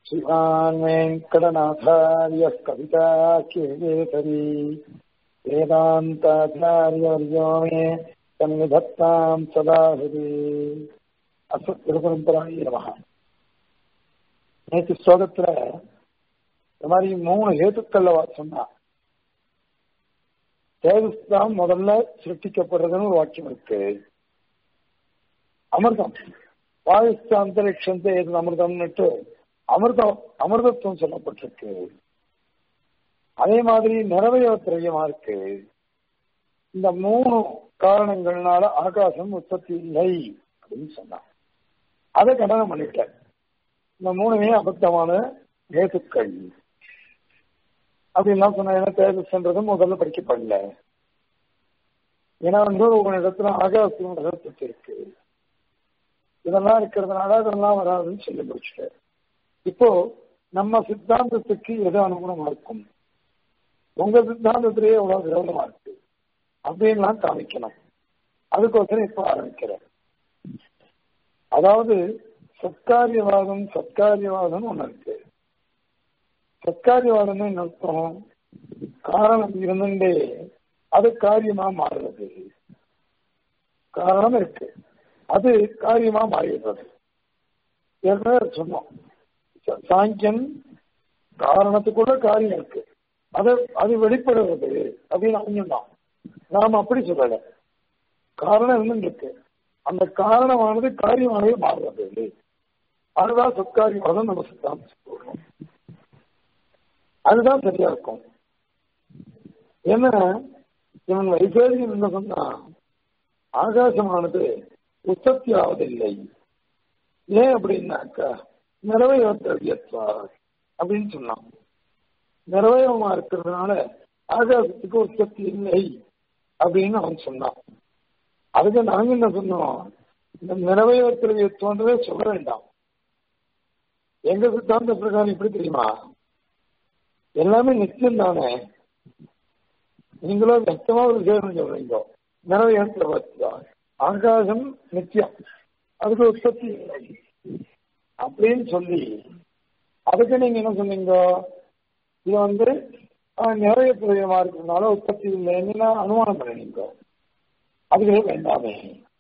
श्रीमान् वेङ्कटनाथार्यः कविता केतरी वेदान्ताचार्यवर्यो मे सन्निधत्ताम् सदा हृदि அஸ்வத்திருப்பரம்பராய நமகா நேற்று ஸ்லோகத்துல இந்த மாதிரி மூணு ஹேத்துக்கள்ல சொன்னா தேவஸ்தான் முதல்ல சிருஷ்டிக்கப்படுறதுன்னு ஒரு வாக்கியம் இருக்கு அமிர்தம் வாயுஸ்த அந்தரிக்ஷந்த ஏது அமிர்தம்னுட்டு அமிர்தம் அமிர்தத்துவம் சொல்லப்பட்டிருக்கு அதே மாதிரி நிறைவேற திரையமா இருக்கு இந்த மூணு காரணங்கள்னால ஆகாசம் உற்பத்தி இல்லை அப்படின்னு சொன்னான் அதை கண்டனம் பண்ணிட்டார் இந்த மூணுமே அபத்தமான நேசுக்கள் அப்படின்லாம் சொன்ன என்ன தேஜஸ்ன்றது முதல்ல படிக்கப்படல ஏன்னா வந்து ஒரு இடத்துல ஆகாசம் இடத்துக்கு இருக்கு இதெல்லாம் இருக்கிறதுனால அதெல்லாம் வராதுன்னு சொல்லி முடிச்சுட்டார் இப்போ நம்ம சித்தாந்தத்துக்கு எது அனுகுணமா இருக்கும் உங்க சித்தாந்தத்திலேயே எவ்வளவு விரோதமா இருக்கு அப்படின்லாம் காமிக்கணும் அதுக்கோசரம் இப்ப ஆரம்பிக்கிறேன் அதாவது சத்காரியவாதம் சத்காரியவாதம் ஒண்ணு இருக்கு சத்காரியவாதம் என்ன அர்த்தம் காரணம் இருந்துட்டே அது காரியமா மாறுறது காரணம் இருக்கு அது காரியமா மாறிடுறது ஏற்கனவே சொன்னோம் சாங்கியன் காரணத்துக்குள்ள காரியம் இருக்கு அது அது வெளிப்படுறது அப்படின்னு அவங்க நாம அப்படி சொல்லல காரணம் என்ன இருக்கு அந்த காரணமானது காரியமானவே மாறுறது அதுதான் சத்காரியவாதம் நம்ம சித்தாந்தம் சொல்றோம் அதுதான் சரியா இருக்கும் என்ன இவன் வைசேரியன் என்ன சொன்னா ஆகாசமானது உற்பத்தி ஆவதில்லை ஏன் அப்படின்னாக்கா நிறைவேற்றவியத்வா அப்படின்னு சொன்னான் நிறைவேறமா இருக்கிறதுனால ஆகாசத்துக்கு உற்பத்தி இல்லை அப்படின்னு அவன் சொன்னான் அதுக்கு நாங்க என்ன சொன்னோம் இந்த நிறைவேற்றவியத்துவன்றதே சொல்ல வேண்டாம் எங்க சித்தாந்த பிரகாரம் எப்படி தெரியுமா எல்லாமே நிச்சயம் தானே நீங்களும் நிச்சயமா ஒரு விஷயம் சொல்றீங்க நிறைவேற்ற ஆகாசம் நித்தியம் அதுக்கு உற்பத்தி இல்லை அப்படின்னு சொல்லி அதுக்கு நீங்க என்ன சொன்னீங்க இது வந்து நிறைய பிரயோகமா இருக்கிறதுனால உற்பத்தி இல்லைன்னு அனுமானம் பண்ணினீங்க அதுவே வேண்டாமே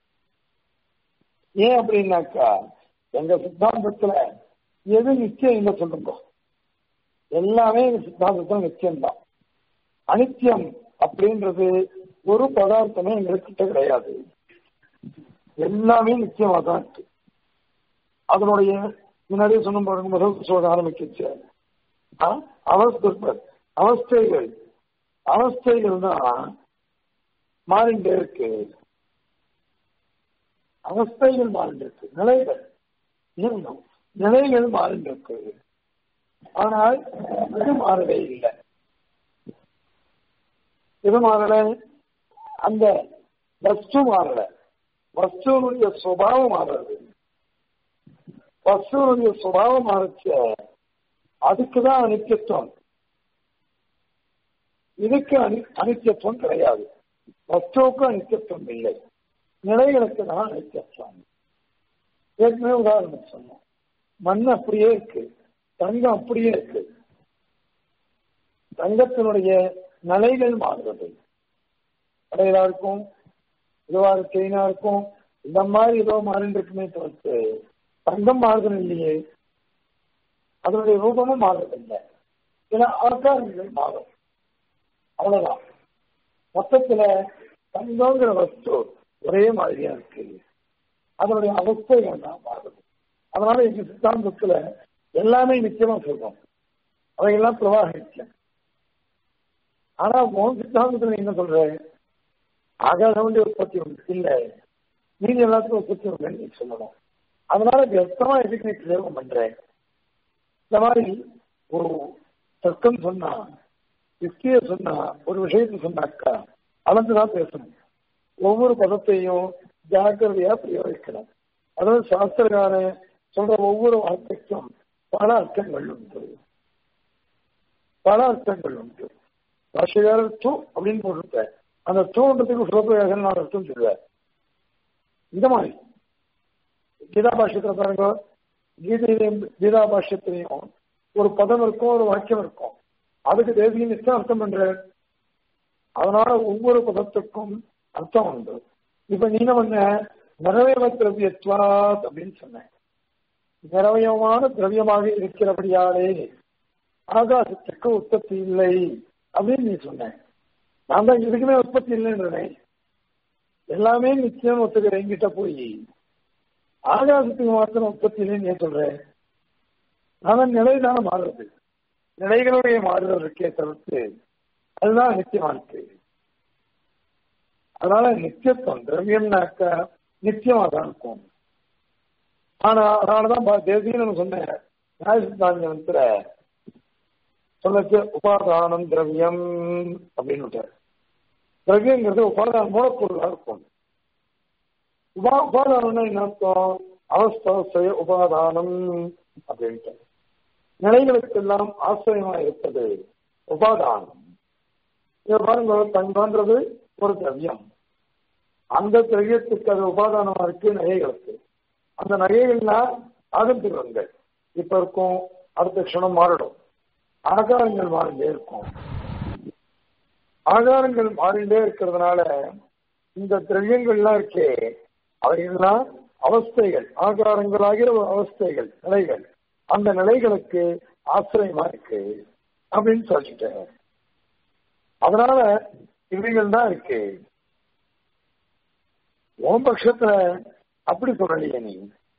ஏன் அப்படின்னாக்கா எங்க சித்தாந்தத்துல எது நிச்சயம் இல்லை சொல்லுங்க எல்லாமே எங்க சித்தாந்தத்துல நிச்சயம்தான் அனித்தியம் அப்படின்றது ஒரு பதார்த்தமே எங்ககிட்ட கிடையாது எல்லாமே நிச்சயமா தான் இருக்கு அதனுடைய முன்னாடியே சொன்ன பாருங்க முதல் சொல்ல ஆரம்பிக்கிச்சு அவஸ்தை அவஸ்தைகள் அவஸ்தைகள் தான் மாறிண்டே இருக்கு அவஸ்தைகள் மாறிண்டிருக்கு நிலைகள் நிலைகள் மாறிண்டிருக்கு ஆனால் இது மாறவே இல்லை இது மாறல அந்த வஸ்து மாறல வஸ்துவனுடைய சுபாவம் மாறுறது வஸ்துவனுடைய சுபாவம் மாறிச்ச அதுக்குதான் அனித்தியத்துவம் இதுக்கு அனி அனித்தியத்துவம் கிடையாது வஸ்துவுக்கு அனித்தியத்துவம் இல்லை நிலைகளுக்கு தான் அனித்தியத்துவம் ஏற்கனவே உதாரணம் சொன்னோம் மண் அப்படியே இருக்கு தங்கம் அப்படியே இருக்கு தங்கத்தினுடைய நிலைகள் மாறுறது கடையிலா இருக்கும் இதுவா செயினா இருக்கும் இந்த மாதிரி ஏதோ மாறிட்டு இருக்குமே தவிர்த்து தங்கம் மாறுதல் இல்லையே அதனுடைய ரூபமும் மாறுறதில்லை சில ஆக்காரங்கள் மாறும் அவ்வளவுதான் மொத்தத்துல தங்கங்கிற வஸ்து ஒரே மாதிரியா இருக்கு அதனுடைய அவஸ்தைகள் தான் மாறுது அதனால எங்க சித்தாந்தத்துல எல்லாமே நிச்சயமா சொல்றோம் அவையெல்லாம் பிரவாகிக்க ஆனா உன் சித்தாந்தத்துல என்ன சொல்ற ஆகாத வேண்டிய உற்பத்தி உண்டு இல்ல நீங்க எல்லாத்துக்கும் உற்பத்தி உண்டுன்னு நீ சொல்லணும் அதனால வியர்த்தமா எதுக்கு நீ பிரயோகம் பண்ற இந்த மாதிரி ஒரு தர்க்கம் சொன்னா யுக்திய சொன்னா ஒரு விஷயத்தை சொன்னாக்கா அளந்துதான் பேசணும் ஒவ்வொரு பதத்தையும் ஜாக்கிரதையா பிரயோகிக்கணும் அதாவது சாஸ்திரக்கார சொல்ற ஒவ்வொரு வார்த்தைக்கும் பல அர்த்தங்கள் உண்டு பல அர்த்தங்கள் உண்டு பாஷையாளர் டூ அப்படின்னு போட்டிருப்பேன் அந்த டூன்றதுக்கு சுலபயாக நான் அர்த்தம் சொல்லுவேன் இந்த மாதிரி கீதா பாஷ்யத்தில் பாருங்க கீதையிலையும் கீதா பாஷ்யத்திலையும் ஒரு பதம் இருக்கும் ஒரு வாக்கியம் இருக்கும் அதுக்கு தேசிய நிச்சயம் அர்த்தம் பண்ற அதனால ஒவ்வொரு பதத்துக்கும் அர்த்தம் உண்டு இப்ப நீ என்ன பண்ண நிறவயவ திரவியத்வாத் அப்படின்னு சொன்ன நிறவயமான திரவியமாக இருக்கிறபடியாலே ஆகாசத்துக்கு உற்பத்தி இல்லை அப்படின்னு நீ சொன்ன நான் தான் இதுக்குமே உற்பத்தி இல்லைன்றேன் எல்லாமே நிச்சயம் ஒத்துக்கிறேன் என்கிட்ட போய் ஆகாசத்துக்கு மாத்திரம் உற்பத்தி இல்லைன்னு ஏன் சொல்றேன் நான் நிலைதான மாறுறது நிலைகளுடைய மாறுதல் இருக்கே தவிர்த்து அதுதான் நித்தியமா இருக்கு அதனால நித்தியத்துவம் திரவியம்னாக்க நித்தியமா தான் இருக்கும் ஆனா அதனாலதான் தேசியம் சொன்னேன் நியாயசித்தாந்தத்துல சொல்லச்சு உபாதானம் திரவியம் அப்படின்னு விட்டார் திரவியங்கிறது உபாதான மூலப்பொருளா இருக்கும் உபா உபாதானம்னா என்ன அர்த்தம் அவஸ்தவஸ்தய உபாதானம் அப்படின்ட்டு நிலைகளுக்கெல்லாம் ஆசிரியமா இருப்பது உபாதானம் இதை பாருங்க தங்கன்றது ஒரு திரவியம் அந்த திரவியத்துக்கு அது உபாதானமா இருக்கு நகைகளுக்கு அந்த நகைகள்னா அகந்திரங்கள் இப்ப இருக்கும் அடுத்த க்ஷணம் மாறிடும் ஆகாரங்கள் மாறிண்டே இருக்கும் ஆகாரங்கள் மாறிண்டே இருக்கிறதுனால இந்த திரவியங்கள்லாம் இருக்கே அவைகள்லாம் அவஸ்தைகள் ஆகாரங்களாகிற அவஸ்தைகள் நிலைகள் அந்த நிலைகளுக்கு ஆசிரியமா இருக்கு அப்படின்னு சொல்லிட்டேன் அதனால இவைகள் தான் இருக்கு உன் பட்சத்துல அப்படி சொல்லலையே நீ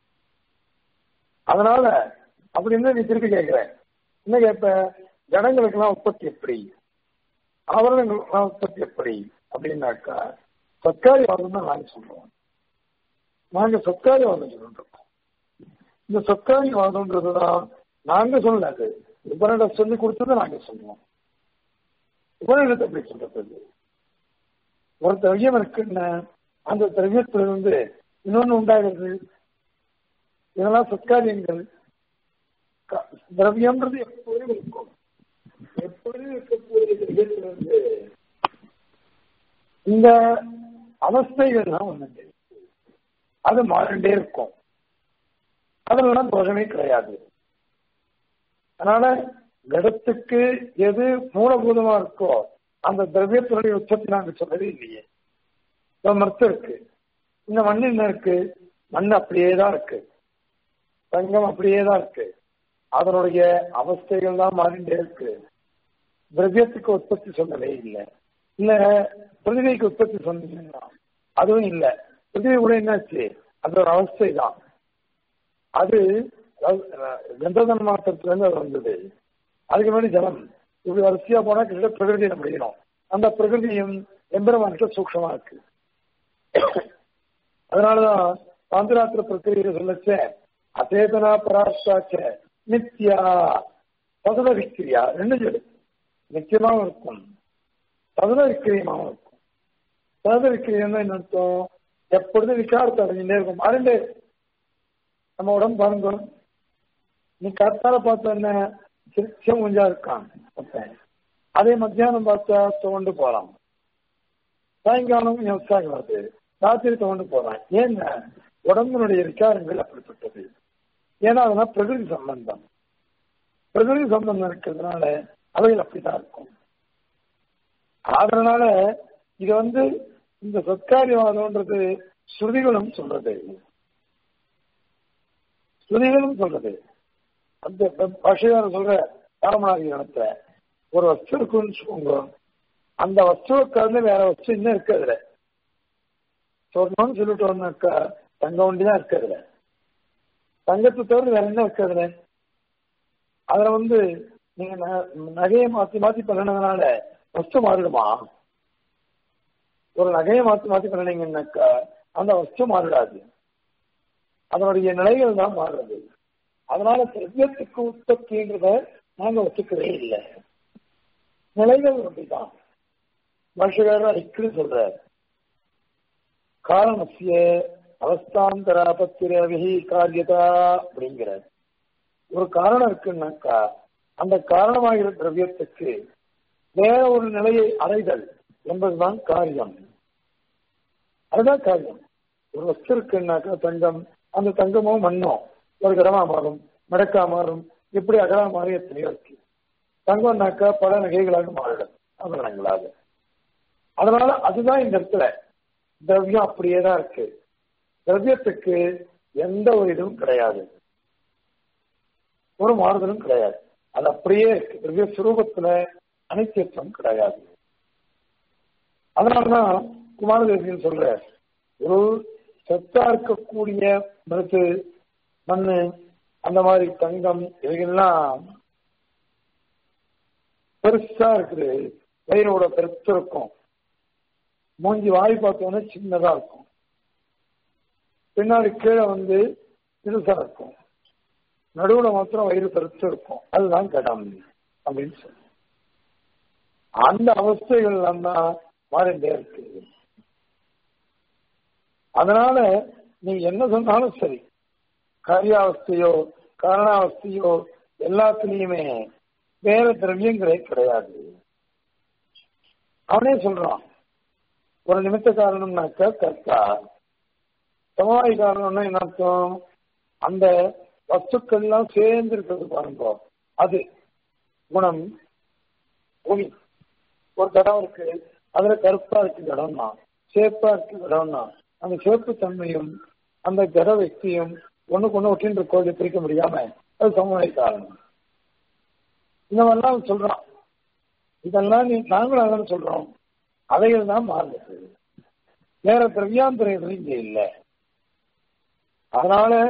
அதனால அப்படின்னு நீ திருப்பி கேட்கிற என்ன கேட்ப ஜனங்களுக்கெல்லாம் உற்பத்தி எப்படி ஆவரணங்களுக்கெல்லாம் உற்பத்தி எப்படி அப்படின்னாக்கா சர்க்காரி வாதம் தான் நாங்க சொல்றோம் நாங்க சர்க்காரி வாதம் சொல்றோம் இந்த சர்க்காரி வாதம்ன்றதுதான் நாங்க சொல்லல உபனிட சொல்லி கொடுத்ததை நாங்க சொல்லுவோம் உபனிடத்தை எப்படி சொல்றது ஒரு திரவியம் இருக்குன்னா அந்த திரவியத்திலிருந்து இன்னொன்னு உண்டாகிறது இதெல்லாம் சத்காரியங்கள் திரவியம்ன்றது எப்போதும் இருக்கும் எப்பொழுதும் இருக்கக்கூடிய திரவியத்திலிருந்து இந்த அவஸ்தைகள்லாம் ஒண்ணு அது மாறிண்டே இருக்கும் அதெல்லாம் தோஷமே கிடையாது அதனால கடத்துக்கு எது மூலபூதமா இருக்கோ அந்த திரவியத்தினுடைய உச்சத்தை நாங்க சொல்லவே இல்லையே மருத்துவம் இருக்கு இந்த மண் என்ன இருக்கு மண் அப்படியே தான் இருக்கு தங்கம் அப்படியே தான் இருக்கு அதனுடைய அவஸ்தைகள் தான் மாறிண்டே இருக்கு திரவியத்துக்கு உற்பத்தி சொல்லவே இல்லை இல்ல பிருதிவிக்கு உற்பத்தி சொன்னீங்கன்னா அதுவும் இல்லை பிருதிவி கூட என்னாச்சு அது ஒரு அவஸ்தை தான் அது கந்ததன் மாற்றத்துல இருந்து அது வந்தது அதுக்கு முன்னாடி ஜலம் இப்படி வரிசையா போனா கிட்ட பிரகிருதியில முடியணும் அந்த பிரகிருதியும் எம்பெருமான்கிட்ட சூக்ஷமா இருக்கு அதனாலதான் பாந்தராத்திர பிரக்கிரியில சொல்லச்ச அச்சேதனா பராஷ்டாச்ச நித்யா பதத விக்கிரியா ரெண்டு சொல்லு நிச்சயமாவும் இருக்கும் பதத விக்கிரியமாவும் இருக்கும் பதத விக்கிரியம் என்ன அர்த்தம் எப்பொழுதும் விசாரத்தை அடைஞ்சுட்டே இருக்கும் மாறிண்டே நம்ம உடம்பு பாருங்க நீ கத்தால பார்த்த என்ன சிரிச்சம் கொஞ்சா இருக்கான் அதே மத்தியானம் பார்த்தா துவண்டு போறான் சாயங்காலம் உற்சாகம் வருது ராத்திரி துவண்டு போறான் ஏன்னா உடம்பினுடைய விசாரங்கள் அப்படிப்பட்டது ஏன்னா அதெல்லாம் பிரகிருதி சம்பந்தம் பிரகிருதி சம்பந்தம் இருக்கிறதுனால அவைகள் அப்படித்தான் இருக்கும் அதனால இது வந்து இந்த சத்காரியவாதம்ன்றது ஸ்ருதிகளும் சொல்றது ஸ்ருதிகளும் சொல்றது அந்த பாஷையார சொல்ற ராமநாதி கணத்துல ஒரு வஸ்து இருக்குன்னு சொல்லுங்க அந்த வஸ்துவை கலந்து வேற வஸ்து இன்னும் இருக்கு அதுல சொர்ணம்னு சொல்லிட்டோம்னாக்கா தங்கம் ஒண்டி தான் இருக்கு அதுல தங்கத்தை தவிர வேற என்ன இருக்கு அதுல அதுல வந்து நீங்க நகையை மாத்தி மாத்தி பண்ணினதுனால வஸ்து மாறிடுமா ஒரு நகையை மாத்தி மாத்தி பண்ணினீங்கன்னாக்கா அந்த வஸ்து மாறிடாது அதனுடைய நிலைகள் தான் மாறுறது அதனால திரவியத்துக்கு உற்பத்தின்றத நாங்க ஒத்துக்கவே இல்லை நிலைகள் அப்படிதான் பாஷகாரர் அடிக்கடி சொல்ற காரணசிய அவஸ்தாந்தராபத்திரவிகி காரியதா அப்படிங்கிற ஒரு காரணம் இருக்குன்னாக்கா அந்த காரணமாகிற திரவியத்துக்கு வேற ஒரு நிலையை அடைதல் என்பதுதான் காரியம் அதுதான் காரியம் ஒரு வஸ்து இருக்குன்னாக்கா தங்கம் அந்த தங்கமோ மண்ணோ ஒரு கடமா மாறும் மடக்கா மாறும் இப்படி அகலா மாதிரி எத்தனையோ இருக்கு தங்கம்னாக்கா பல நகைகளாக மாறிடும் ஆபரணங்களாக அதனால அதுதான் இந்த இடத்துல திரவியம் அப்படியே தான் இருக்கு திரவியத்துக்கு எந்த ஒரு இதுவும் கிடையாது ஒரு மாறுதலும் கிடையாது அது அப்படியே இருக்கு திரவிய சுரூபத்துல அனித்தியத்துவம் கிடையாது அதனாலதான் குமாரதேசியன் சொல்ற ஒரு சத்தா இருக்கக்கூடிய மருத்து மண்ணு அந்த மாதிரி தங்கம் இவைகள்லாம் பெருசா இருக்குது வயிறோட பெருத்து இருக்கும் மூஞ்சி வாய் பார்த்தோன்னே சின்னதா இருக்கும் பின்னாடி கீழே வந்து சிறுசா இருக்கும் நடுவுல மாத்திரம் வயிறு பெருத்து இருக்கும் அதுதான் கடம் அப்படின்னு சொல்லி அந்த அவஸ்தைகள் எல்லாம் தான் மாறிண்டே இருக்கு அதனால நீ என்ன சொன்னாலும் சரி காரியாவஸ்தையோ காரணாவஸ்தையோ எல்லாத்துலயுமே வேற திரவியங்களே கிடையாது அவனே சொல்றான் ஒரு நிமித்த காரணம்னாக்க கர்த்தா சமவாய் காரணம்னா என்ன அர்த்தம் அந்த வஸ்துக்கள் எல்லாம் சேர்ந்து இருக்கிறது பாருங்க அது குணம் ஒளி ஒரு கடம் இருக்கு அதுல கருப்பா இருக்கு கடம்னா சேப்பா இருக்கு கடம்னா அந்த சேப்பு தன்மையும் அந்த ஜட வெக்தியும் ஒண்ணுக்கு ஒண்ணு ஒட்டின்ற கோயில் பிரிக்க முடியாம அது சமவாய காரணம் இந்த மாதிரிலாம் சொல்றான் இதெல்லாம் நீ நாங்களும் அதான் சொல்றோம் அவைகள் தான் மாறுது வேற திரவியாந்திரம் எதுவும் இங்க இல்லை அதனால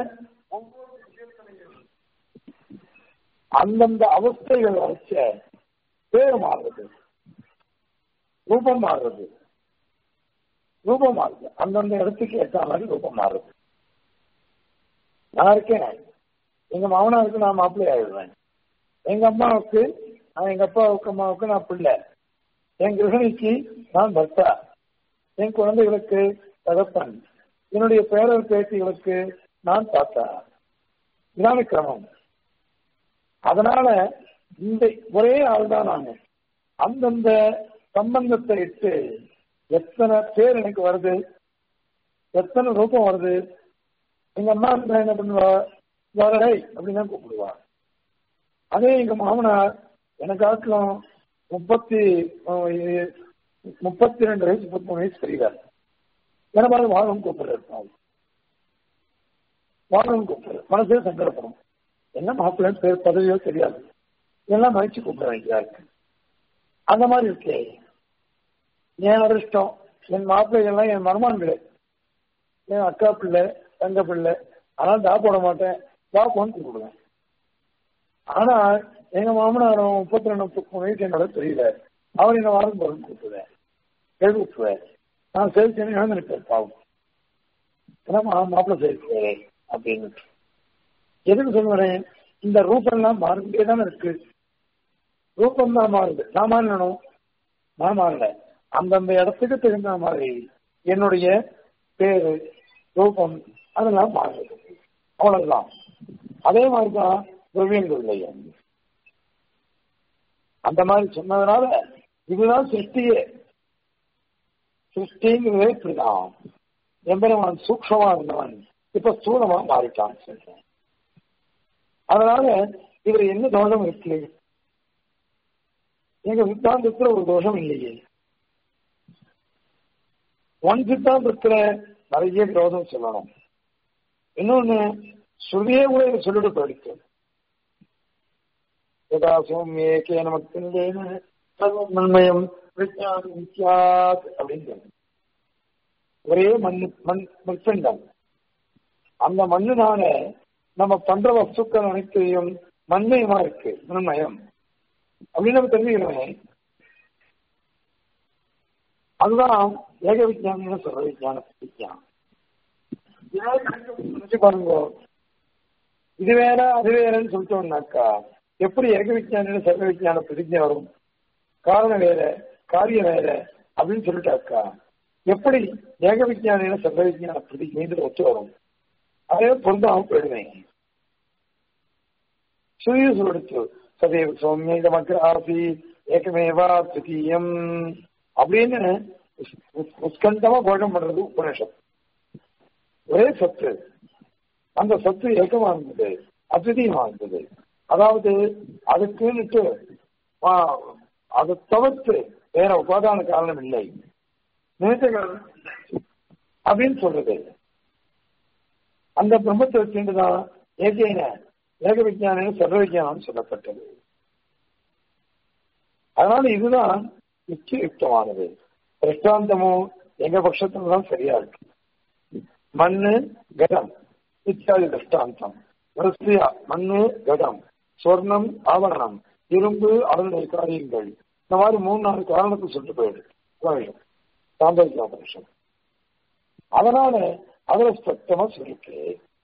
அந்தந்த அவஸ்தைகள் வச்ச பேர் மாறுறது ரூபம் மாறுறது ரூபம் மாறுது அந்தந்த இடத்துக்கு ஏற்ற மாதிரி ரூபம் மாறுது நான் இருக்கேன் எங்க மாமனாருக்கு நான் மாப்பிள்ளை ஆயிடுவேன் எங்க அம்மாவுக்கு நான் எங்க அப்பாவுக்கு அம்மாவுக்கு நான் பிள்ளை என் கிரகணிக்கு நான் பர்த்தா என் குழந்தைகளுக்கு தகப்பன் என்னுடைய பேரர் பேத்திகளுக்கு நான் தாத்தா இதான கிரமம் அதனால இந்த ஒரே ஆள் தான் நான் அந்தந்த சம்பந்தத்தை இட்டு எத்தனை பேர் எனக்கு வருது எத்தனை ரூபம் வருது எங்க அம்மா இருந்தா என்ன பண்ணுவா வரடை அப்படின்னு தான் கூப்பிடுவா அதே எங்க மாமனார் எனக்கு ஆக்கலாம் முப்பத்தி முப்பத்தி ரெண்டு வயசு முப்பத்தி மூணு வயசு பெரியவர் என்ன மாதிரி வாழும் கூப்பிடுறாரு வாழும் கூப்பிடுறாரு மனசே சங்கடப்படும் என்ன மாப்பிள்ளை பேர் பதவியோ தெரியாது எல்லாம் மறைச்சு கூப்பிட வேண்டியதா இருக்கு அந்த மாதிரி இருக்கே என் அதிர்ஷ்டம் என் மாப்பிள்ளைகள்லாம் என் மருமான்களே என் அக்கா பிள்ளை தங்க பிள்ளை ஆனால் தா போட மாட்டேன் தா போன்னு கூப்பிடுவேன் ஆனா எங்க மாமனாரும் முப்பத்தி ரெண்டு முப்பத்தி மூணு வயசு என்னோட தெரியல அவர் என்ன வாரம் போறேன்னு கூப்பிடுவேன் எழுப்புவேன் நான் சேர்த்தேன்னு இழந்துருப்பேன் பாவம் ஏன்னா மாப்பிள்ளை சேர்க்கிறேன் அப்படின்னு எதுக்கு சொல்லுறேன் இந்த ரூபம்லாம் மாறிக்கிட்டே தானே இருக்கு ரூபம் தான் மாறுது நான் மாறணும் நான் மாறல அந்தந்த இடத்துக்கு தகுந்த மாதிரி என்னுடைய பேரு ரூபம் அதெல்லாம் மாறுது அவ்வளவுதான் அதே மாதிரிதான் திரவியங்களுடைய அந்த மாதிரி சொன்னதுனால இதுதான் சிருஷ்டியே சிருஷ்டிங்கிறதே இப்படிதான் எம்பெருமான் சூக்ஷமா இருந்தவன் இப்ப ஸ்தூலமா மாறிட்டான் சொல்றேன் அதனால இவர் என்ன தோஷம் இருக்கு எங்க சித்தாந்தத்துல ஒரு தோஷம் இல்லையே ஒன் சித்தாந்தத்துல நிறைய விரோதம் சொல்லணும் இன்னொன்னு ஸ்ருதியே கூட இதை சொல்லிட்டு போயிடுச்சு யதா சௌமியே கேன மக்கிந்தேன சர்வம் நன்மயம் வித்யாத் அப்படின்னு ஒரே மண் மண் மண்பிண்டம் அந்த மண்ணுனால நம்ம பண்ற வஸ்துக்கள் அனைத்தையும் மண்மயமா இருக்கு மண்மயம் அப்படின்னு நம்ம தெரிஞ்சுக்கிறோமே அதுதான் ஏக விஜயானம் சொல்ற விஜயான விஜயானம் பாருங்க இது வேற அது வேறன்னு சொல்லிட்டோம்னாக்கா எப்படி ஏக விஜயான சர்வ விஜயான பிரதிஜை வரும் காரணம் வேற காரியம் வேற அப்படின்னு சொல்லிட்டாக்கா எப்படி ஏக விஜயான சர்வ விஜயான பிரதிஜை ஒத்து வரும் அதே பொருந்தாம போயிடுவேன் சுய சொல்லிடுச்சு சதேவ சௌமிய இதமக்கு ஆசி ஏகமேவா திரியம் அப்படின்னு உத்கண்டமா கோஷம் பண்றது உபநிஷம் ஒரே சொத்து அந்த சொத்து ஏக்கமா இருந்தது அத்விதீயமா இருந்தது அதாவது அதுக்குன்னுட்டு ஆ, அதை தவிர்த்து வேற உபாதான காரணம் இல்லை நினைத்த காரணம் இல்லை. அப்படின்னு சொல்றது அந்த பிரம்மத்தை வச்சுட்டுதான் ஏகைன ஏக விஞ்ஞானம் சர்வ விஞ்ஞானம் சொல்லப்பட்டது அதனால இதுதான் முக்கிய யுக்தமானது திருஷ்டாந்தமும் எங்க பட்சத்துல தான் சரியா இருக்கு மண்ணு கடம் இத்தியாதி திருஷ்டாந்தம் வரிசையா மண்ணு கடம் சொர்ணம் ஆவரணம் இரும்பு அதனுடைய காரியங்கள் இந்த மாதிரி மூணு நாலு காரணத்தை சொல்லிட்டு போயிடு சாந்தோக்கிய உபனிஷம் அதனால அதுல ஸ்பஷ்டமா சொல்லிருக்கு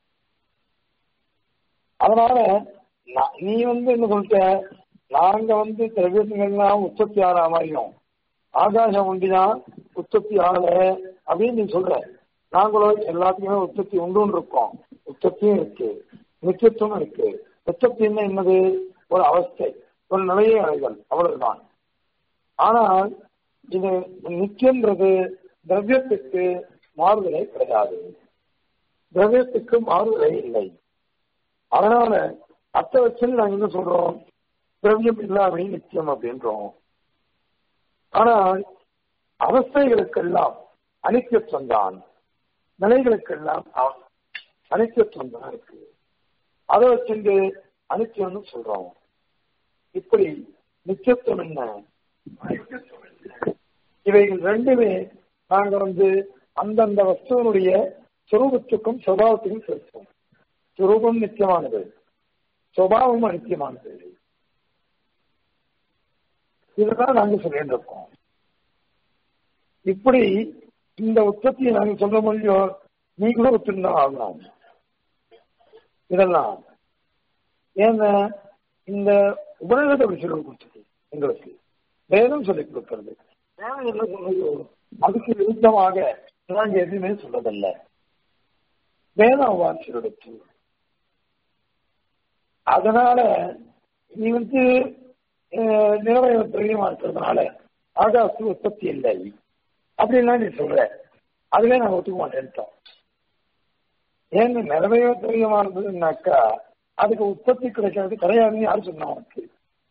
அதனால நான் நீ வந்து என்ன சொல்லிட்ட நாங்க வந்து திரவியங்கள்லாம் உற்பத்தி ஆகிற மாதிரியும் ஆகாசம் ஒண்டிதான் உற்பத்தி ஆகல அப்படின்னு நீ சொல்ற நாங்களும் எல்லாத்துக்குமே உற்பத்தி உண்டுன்னு இருக்கோம் உற்பத்தியும் இருக்கு நிச்சயத்துவம் இருக்கு உற்பத்தின்னா என்னது ஒரு அவஸ்தை ஒரு நிலையை அடைதல் அவ்வளவுதான் ஆனால் இது நித்தியன்றது திரவியத்துக்கு மாறுதலே கிடையாது திரவியத்துக்கு மாறுதலே இல்லை அதனால அத்த வச்சு நாங்க என்ன சொல்றோம் திரவியம் இல்லாமே நித்தியம் அப்படின்றோம் ஆனால் அவஸ்தைகளுக்கெல்லாம் அனித்தியத்துவம் தான் நிலைகளுக்கெல்லாம் அவ- அனித்தியத்துவம் தான் இருக்கு அதை வச்சுட்டு அனித்தியம்னு சொல்றோம் இப்படி நித்தியத்துவம் என்ன அனித்தியத்துவம் என்ன இவைகள் ரெண்டுமே நாங்க வந்து அந்தந்த வஸ்துவனுடைய சுரூபத்துக்கும் சுபாவத்துக்கும் செலுத்துவோம் சுரூபம் நித்தியமானது சுபாவம் அனித்தியமானது இதுதான் நாங்க சொல்லிட்டு இருக்கோம் இப்படி இந்த உற்பத்தியை நாங்க சொல்ல முடியும் நீங்களும் ஒத்துதான் ஆகலாம் இதெல்லாம் ஏன்னா இந்த உபநிடத்தை அப்படி சொல்லி கொடுத்தது எங்களுக்கு வேதம் சொல்லிக் கொடுக்கிறது வேதம் என்ன சொல்லுதோ அதுக்கு விருத்தமாக நாங்க எதுவுமே சொல்லதில்லை வேதம் வாட்சியெடுத்து அதனால நீ வந்து அஹ், நிலவய பிரியமா இருக்கிறதுனால ஆகாசு உற்பத்தி இல்லை அப்படின்லாம் நீ சொல்ற அதுவே நாங்க ஒத்துக்க மாட்டேன்ட்டோம் ஏன்னு நிலவய பிரியமா இருந்ததுன்னாக்கா அதுக்கு உற்பத்தி கிடைக்கிறது கிடையாதுன்னு யார் சொன்னா உனக்கு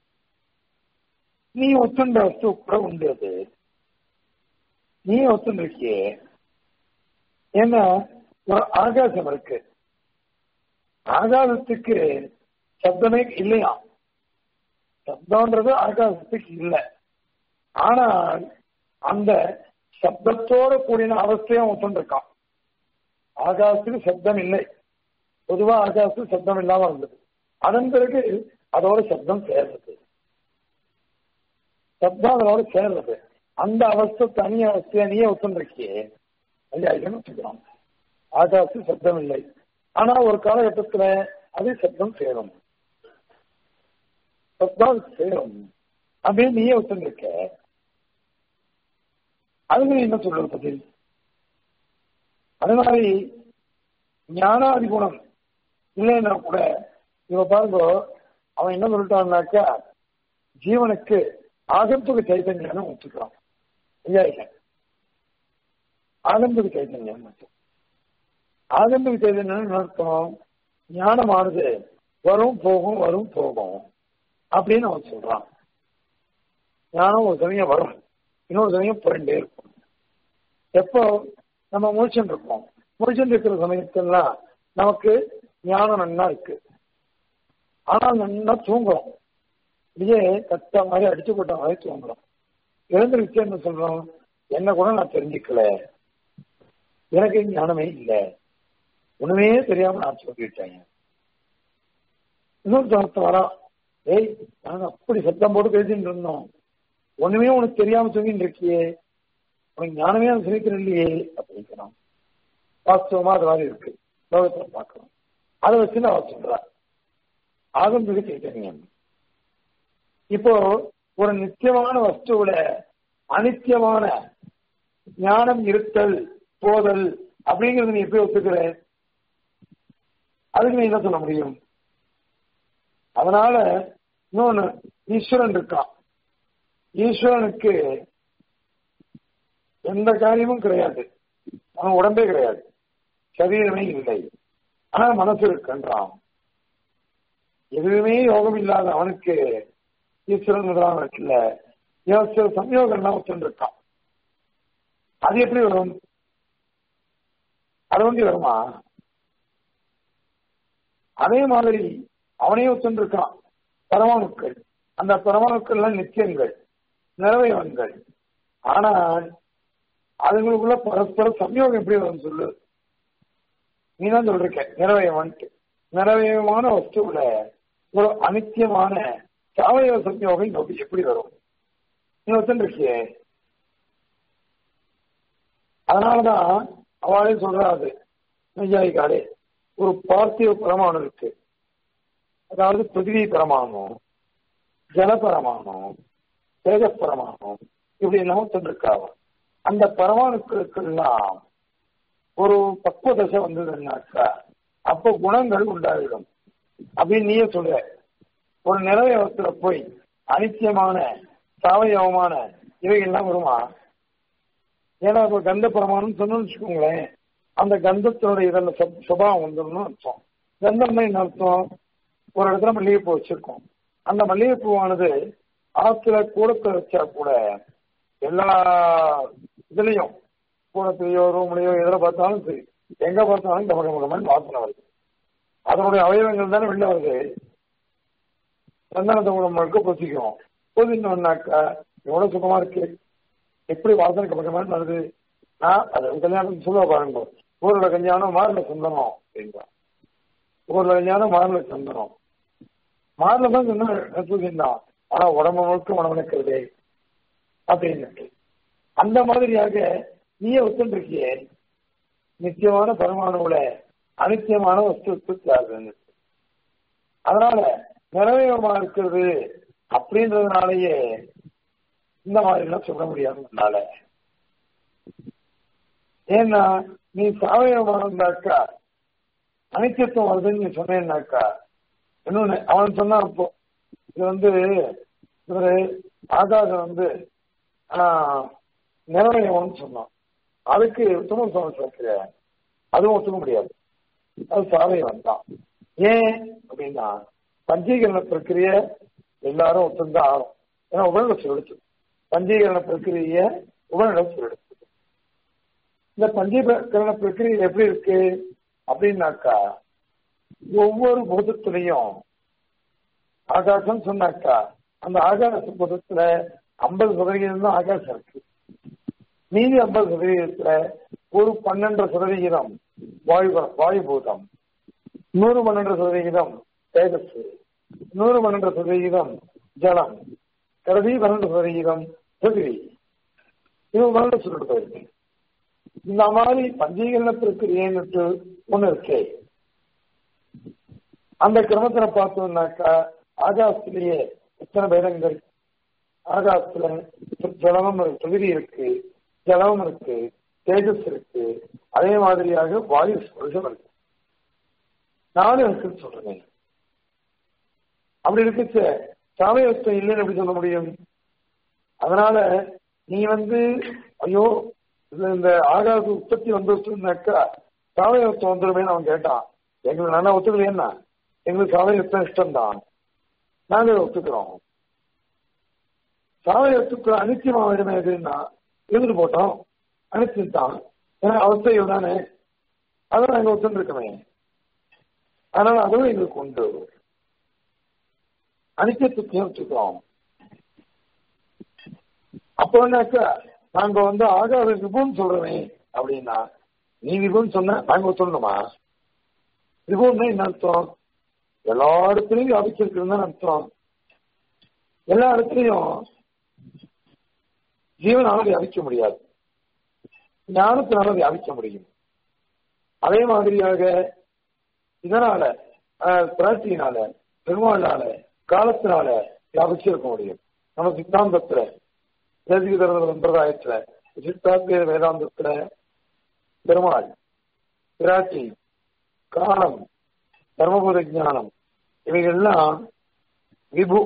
நீ ஒத்துண்ட வஸ்து கூட உண்டு அது நீ ஒத்துண்டிருக்கியே ஏன்னா ஒரு ஆகாசம் இருக்கு ஆகாசத்துக்கு சப்தமே இல்லையா சப்தம்ன்றது ஆகாசத்துக்கு இல்லை ஆனால் அந்த சப்தத்தோட கூடின அவஸ்தையும் ஒத்துண்டிருக்கான் ஆகாசத்துக்கு சப்தம் இல்லை பொதுவா ஆகாசத்துக்கு சப்தம் இல்லாம இருந்தது அதன் பிறகு அதோட சப்தம் சேர்றது சப்தம் அதோட சேர்றது அந்த அவஸ்தை தனி அவஸ்தையா நீயே ஒத்துண்டிருக்கியே ஐயா இதுன்னு வச்சுக்கிறோம் ஆகாசு சப்தம் இல்லை ஆனா ஒரு காலகட்டத்துல அது சப்தம் சேரும் சப்தம் சேரும் அப்படின்னு நீயே ஒத்துண்டிருக்க அதுக்கு நீ என்ன சொல்றது பதில் அது மாதிரி ஞானாதி குணம் இல்லைன்னா கூட இவ பாருங்க அவன் என்ன சொல்லிட்டான்னாக்கா ஜீவனுக்கு ஆகம்புக சைத்தன்யம் ஒத்துக்கிறான் ஐயா இல்லை ஆகம்புக சைத்தன்யம் மட்டும் ஆகம்புக சைதன்யம் அர்த்தம் ஞானமானது வரும் போகும் வரும் போகும் அப்படின்னு அவன் சொல்றான் ஞானம் ஒரு சமயம் வரும் இன்னொரு சமயம் புரண்டே இருக்கும் எப்போ நம்ம முழிச்சுட்டு இருக்கோம் முழிச்சுட்டு இருக்கிற சமயத்தெல்லாம் நமக்கு ஞானம் நன்னா இருக்கு ஆனால் நன்னா தூங்குறோம் இதே கத்த மாதிரி அடிச்சு போட்ட மாதிரி தூங்குறோம் எழுந்திருச்சு என்ன சொல்றோம் என்ன கூட நான் தெரிஞ்சுக்கல எனக்கு ஞானமே இல்லை ஒண்ணுமே தெரியாம நான் சொல்லிட்டேன் இன்னொரு தரத்து வரான் ஏய் நாங்க அப்படி சத்தம் போட்டு பேசிட்டு இருந்தோம் ஒண்ணுமே உனக்கு தெரியாம தூங்கிட்டு இருக்கியே உனக்கு ஞானமே அவன் சிரிக்கிற இல்லையே அப்படிங்கிறான் வாஸ்தவமா அது மாதிரி இருக்கு லோகத்துல பார்க்கணும் அதை வச்சு அவர் சொல்றா ஆகம்பிக சைத்தன்யம் இப்போ ஒரு நித்தியமான வஸ்துவில அனித்தியமான ஞானம் இருத்தல் போதல் அப்படிங்கறது நீ எப்படி ஒத்துக்கிற அதுக்கு நீ என்ன சொல்ல முடியும் அதனால இன்னொன்னு ஈஸ்வரன் இருக்கான் ஈஸ்வரனுக்கு எந்த காரியமும் கிடையாது அவன் உடம்பே கிடையாது சரீரமே இல்லை ஆனா மனசு இருக்குன்றான் எதுவுமே யோகம் இல்லாத அவனுக்கு ஈஸ்வரன் முதலாம் இருக்குல்ல ஈஸ்வர சம்யோகம்லாம் வச்சுருக்கான் அது எப்படி வரும் அது வந்து வருமா அதே மாதிரி அவனே ஒத்துருக்கான் பரமாணுக்கள் அந்த பரமாணுக்கள்லாம் நித்தியங்கள் நிறைவயவன்கள் ஆனால் அதுங்களுக்குள்ள பரஸ்பர சம்யோகம் எப்படி வரும் சொல்லு நீ தான் சொல்றிருக்க நிறைவயவன்ட்டு நிறைவயமான வஸ்துவில ஒரு அனித்தியமான சாவயவ சம்யோகம் நோக்கி எப்படி வரும் நீ ஒத்துருக்கியே அதனாலதான் அவளே சொல்றாது நெய்யாயிக்காலே ஒரு பார்த்திவ பரமாணு இருக்கு அதாவது பிருத்திவி பரமாணம் ஜலபரமாணம் தேஜப்பரமாணம் இப்படி எல்லாம் சொல்லிருக்காவ அந்த பரமாணுக்களுக்கெல்லாம் ஒரு பக்குவ தசை வந்ததுன்னாக்கா அப்போ குணங்கள் உண்டாகிடும் அப்படின்னு நீயே சொல்ற ஒரு நிறைவத்துல போய் அனித்தியமான சாவயவமான இவைகள்லாம் வருமா ஏன்னா இப்போ கந்த பிரமாணம் சொன்னு வச்சுக்கோங்களேன் அந்த கந்தத்தினுடைய இதில் சுபாவம் வந்துடும் அர்த்தம் கந்தம்னா என்ன அர்த்தம் ஒரு இடத்துல மல்லிகைப்பூ வச்சிருக்கோம் அந்த மல்லிகைப்பூவானது ஆத்துல கூடத்தை வச்சா கூட எல்லா இதுலயும் கூடத்திலேயோ ரூம்லயோ எதில் பார்த்தாலும் சரி எங்க பார்த்தாலும் கமக மகமன் வாசனை வருது அதனுடைய அவயவங்கள் தானே வெளில வருது சந்தனத்தை கூட முழுக்க பொசிக்கும் பொசிக்கணும்னாக்கா எவ்வளவு சுகமா இருக்கு எப்படி வாசனை கமகமன் வருது நான் அது கல்யாணம் சொல்ல பாருங்க ஊர்ல கல்யாணம் மாறல சந்தனம் அப்படின்றா ஊர்ல கல்யாணம் மாறல சந்தனம் மாறல தான் சொன்னா ஆனா உடம்பு முழுக்க உணவனுக்கிறதே அப்படின்னு அந்த மாதிரியாக நீயே ஒத்துருக்கியே நிச்சயமான பரமாணுல அனித்தியமான வஸ்து அதனால நிறைவேறமா இருக்கிறது அப்படின்றதுனாலயே இந்த மாதிரி எல்லாம் சொல்ல முடியாதுனால ஏன்னா நீ சாவயவமானாக்கா அனித்தியத்துவம் வருதுன்னு நீ சொன்னேன்னாக்கா இன்னொன்னு அவன் சொன்னான் அப்போ இது வந்து இவரு ஆகாசம் வந்து நிறைவேறணும்னு சொன்னான் அதுக்கு உத்தம சுவாமி சொல்கிற அதுவும் ஒத்துக்க முடியாது அது சாவயம் தான் ஏன் அப்படின்னா பஞ்சீகரண பிரக்கிரிய எல்லாரும் ஒத்துந்தான் ஆகும் ஏன்னா உபநிட சொல்லெடுத்து பஞ்சீகரண பிரக்கிரிய உபநிட சொல்லெடுத்து இந்த பஞ்சீகரண பிரக்கிரியை எப்படி இருக்கு அப்படின்னாக்கா ஒவ்வொரு பூதத்திலையும் ஆகாசம் சொன்னாக்கா அந்த ஆகாச பூதத்துல ஐம்பது சதவிகிதம் தான் ஆகாசம் இருக்கு மீதி ஐம்பது சதவீதத்துல ஒரு பன்னெண்டு சதவிகிதம் வாயு வாயு பூதம் நூறு பன்னெண்டு சதவிகிதம் தேஜஸ் நூறு பன்னெண்டு சதவிகிதம் ஜலம் கடைசி பன்னெண்டு சதவிகிதம் பிருத்திவி இது பன்னெண்டு சொல்லிட்டு போயிருக்கு இந்த மாதிரி பஞ்சீகரண பிரக்கிரியன்னுட்டு ஒண்ணு இருக்கே அந்த கிரமத்துல பார்த்தோம்னாக்கா ஆகாசத்திலேயே எத்தனை பேதங்கள் ஆகாசத்துல ஜலமும் பிரகிருதி இருக்கு ஜலமும் இருக்கு தேஜஸ் இருக்கு அதே மாதிரியாக வாயு ஸ்பர்ஷம் இருக்கு நானும் இருக்குன்னு சொல்றேன் அப்படி இருக்குச்சு சாமயத்துவம் இல்லைன்னு எப்படி சொல்ல முடியும் அதனால நீ வந்து ஐயோ இந்த ஆகாச உற்பத்தி வந்துருச்சுனாக்கா சாவயத்துவம் வந்துருமேன்னு அவன் கேட்டான் எங்களுக்கு நல்லா ஒத்துக்கலையேன்னா எங்களுக்கு சாவயத்துவம் இஷ்டம் தான் நாங்க ஒத்துக்கிறோம் சாவயத்துக்கு அனித்தியமா வேணுமே எதுன்னா எழுந்து போட்டோம் அனித்தியம் தான் ஏன்னா அவஸ்தைகள் தானே அதை நாங்க ஒத்துருக்கோமே அதனால அதுவும் எங்களுக்கு உண்டு அனித்தியத்துக்கையும் வச்சுக்கிறோம் அப்போனாக்கா நாங்க வந்து ஆகாத விபுன்னு சொல்றோமே அப்படின்னா நீ விபுன்னு சொன்ன நாங்க சொல்லணுமா விபுன்னா என்ன அர்த்தம் எல்லா இடத்துலையும் வியாபிச்சிருக்குன்னு அர்த்தம் எல்லா இடத்துலையும் ஜீவனால வியாபிக்க முடியாது ஞானத்தினால வியாபிக்க முடியும் அதே மாதிரியாக இதனால பிராட்சியினால பெருமாளால காலத்தினால வியாபிச்சிருக்க முடியும் நம்ம சித்தாந்தத்துல தேசிகதர சம்பிரதாயத்துல சித்தாந்திய வேதாந்தத்துல பெருமாள் பிராட்சி காலம் தர்மபுர ஜானம் இவைகள்லாம் விபு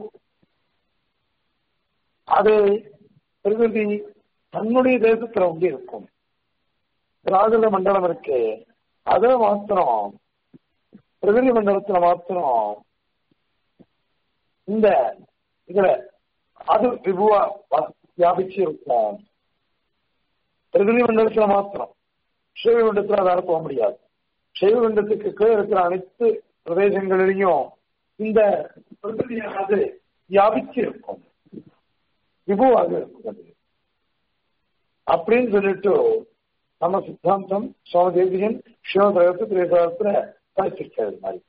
அது பிரகிருதி தன்னுடைய தேசத்துல வந்து இருக்கும் ராகுல மண்டலம் இருக்கு அதை மாத்திரம் பிரகிருதி மண்டலத்துல மாத்திரம் இந்த இதுல அது விபுவா வியாபிச்சு இருக்கும் பிரகிருதி மண்டலத்துல மாத்திரம் ஸ்ரீவைகுண்டத்துல அதால போக முடியாது ஸ்ரீவைகுண்டத்துக்கு கீழே இருக்கிற அனைத்து பிரதேசங்களிலையும் இந்த பிரகிருதியானது வியாபிச்சு இருக்கும் விபுவாக இருக்கும் அது அப்படின்னு சொல்லிட்டு நம்ம சித்தாந்தம் சுவாமி தேசிகன் சிவகிரகத்து திரைசாரத்துல படிச்சிருக்காரு மாதிரி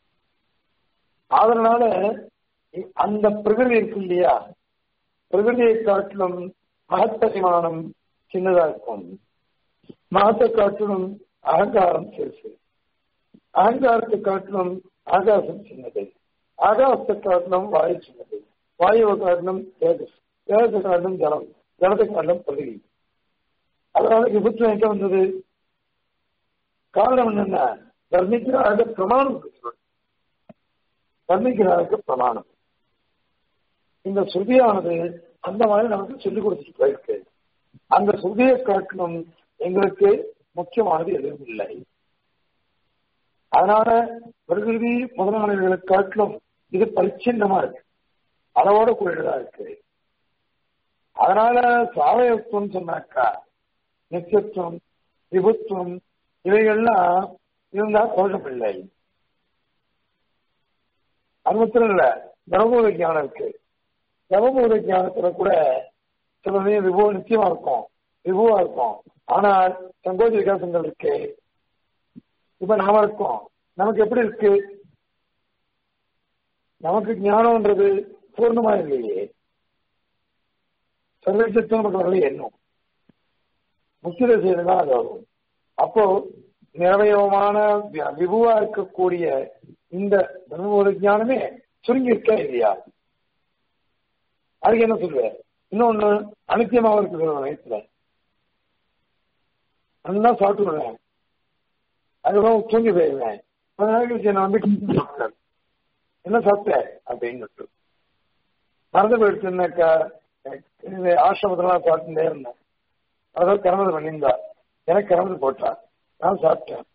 அதனால அந்த பிரகிருதி இருக்கு இல்லையா பிரகிருதியை காட்டிலும் மகத்தரிமானம் சின்னதா இருக்கும் மகத்தை காட்டிலும் அகங்காரம் சிறுசு அகங்காரத்தை காட்டிலும் ஆகாசம் சின்னது ஆகாசத்தை காட்டிலும் வாயு சின்னது வாயுவை காட்டிலும் தேஜஸ் தேஜத்தை காட்டிலும் ஜலம் ஜலத்தை காட்டிலும் பிரகிருதி அதனால விபத்து எங்க வந்தது காரணம் என்னென்ன வர்ணிக்கிறாக பிரமாணம் வர்ணிக்கிறாருக்கு பிரமாணம் இந்த ஸ்ருதியானது அந்த மாதிரி நமக்கு சொல்லிக் கொடுத்துட்டு போயிருக்கு அந்த ஸ்ருதியை காட்டிலும் எங்களுக்கு முக்கியமானது எதுவும் இல்லை அதனால பிரகிருதி முதலாளிகளை காட்டிலும் இது பரிச்சின்னமா இருக்கு அளவோட கூடியதா இருக்கு அதனால சாவயத்துவம் சொன்னாக்கா நித்தியத்துவம் விபுத்துவம் இவைகள்லாம் இருந்தா தோஷமில்லை அது மாத்திரம் இல்ல தர்மபூத ஞானம் இருக்கு தர்மபூத ஞானத்துல கூட சில சமயம் விபவ நிச்சயமா இருக்கும் விபுவா இருக்கும் ஆனால் சங்கோஜ விகாசங்கள் இருக்கு இப்ப நாம இருக்கோம் நமக்கு எப்படி இருக்கு நமக்கு ஞானம்ன்றது பூர்ணமா இல்லையே சர்வஜத்துவம் நமக்கு வரல எண்ணும் முக்கிய செய்யறதுதான் அது வரும் அப்போ நிறவயவமான விபுவா இருக்கக்கூடிய இந்த தர்மபோத ஞானமே சுருங்கி இருக்கா இல்லையா அதுக்கு என்ன சொல்லுவேன் இன்னொன்னு அனித்தியமாவும் இருக்கு வயசுல நல்லா சாப்பிட்டுருவேன் அதுக்கப்புறம் தூங்கி போயிருவேன் கொஞ்ச நாளைக்கு கழிச்சு நான் வந்து சாப்பிட்டேன் என்ன சாப்பிட்டேன் அப்படின்னு மறந்து போயிடுச்சுன்னாக்கா ஆசிரமத்தெல்லாம் சாப்பிட்டுட்டே இருந்தேன் அதாவது கிளம்புது பண்ணியிருந்தா எனக்கு கிளம்புது போட்டா நான் சாப்பிட்டேன்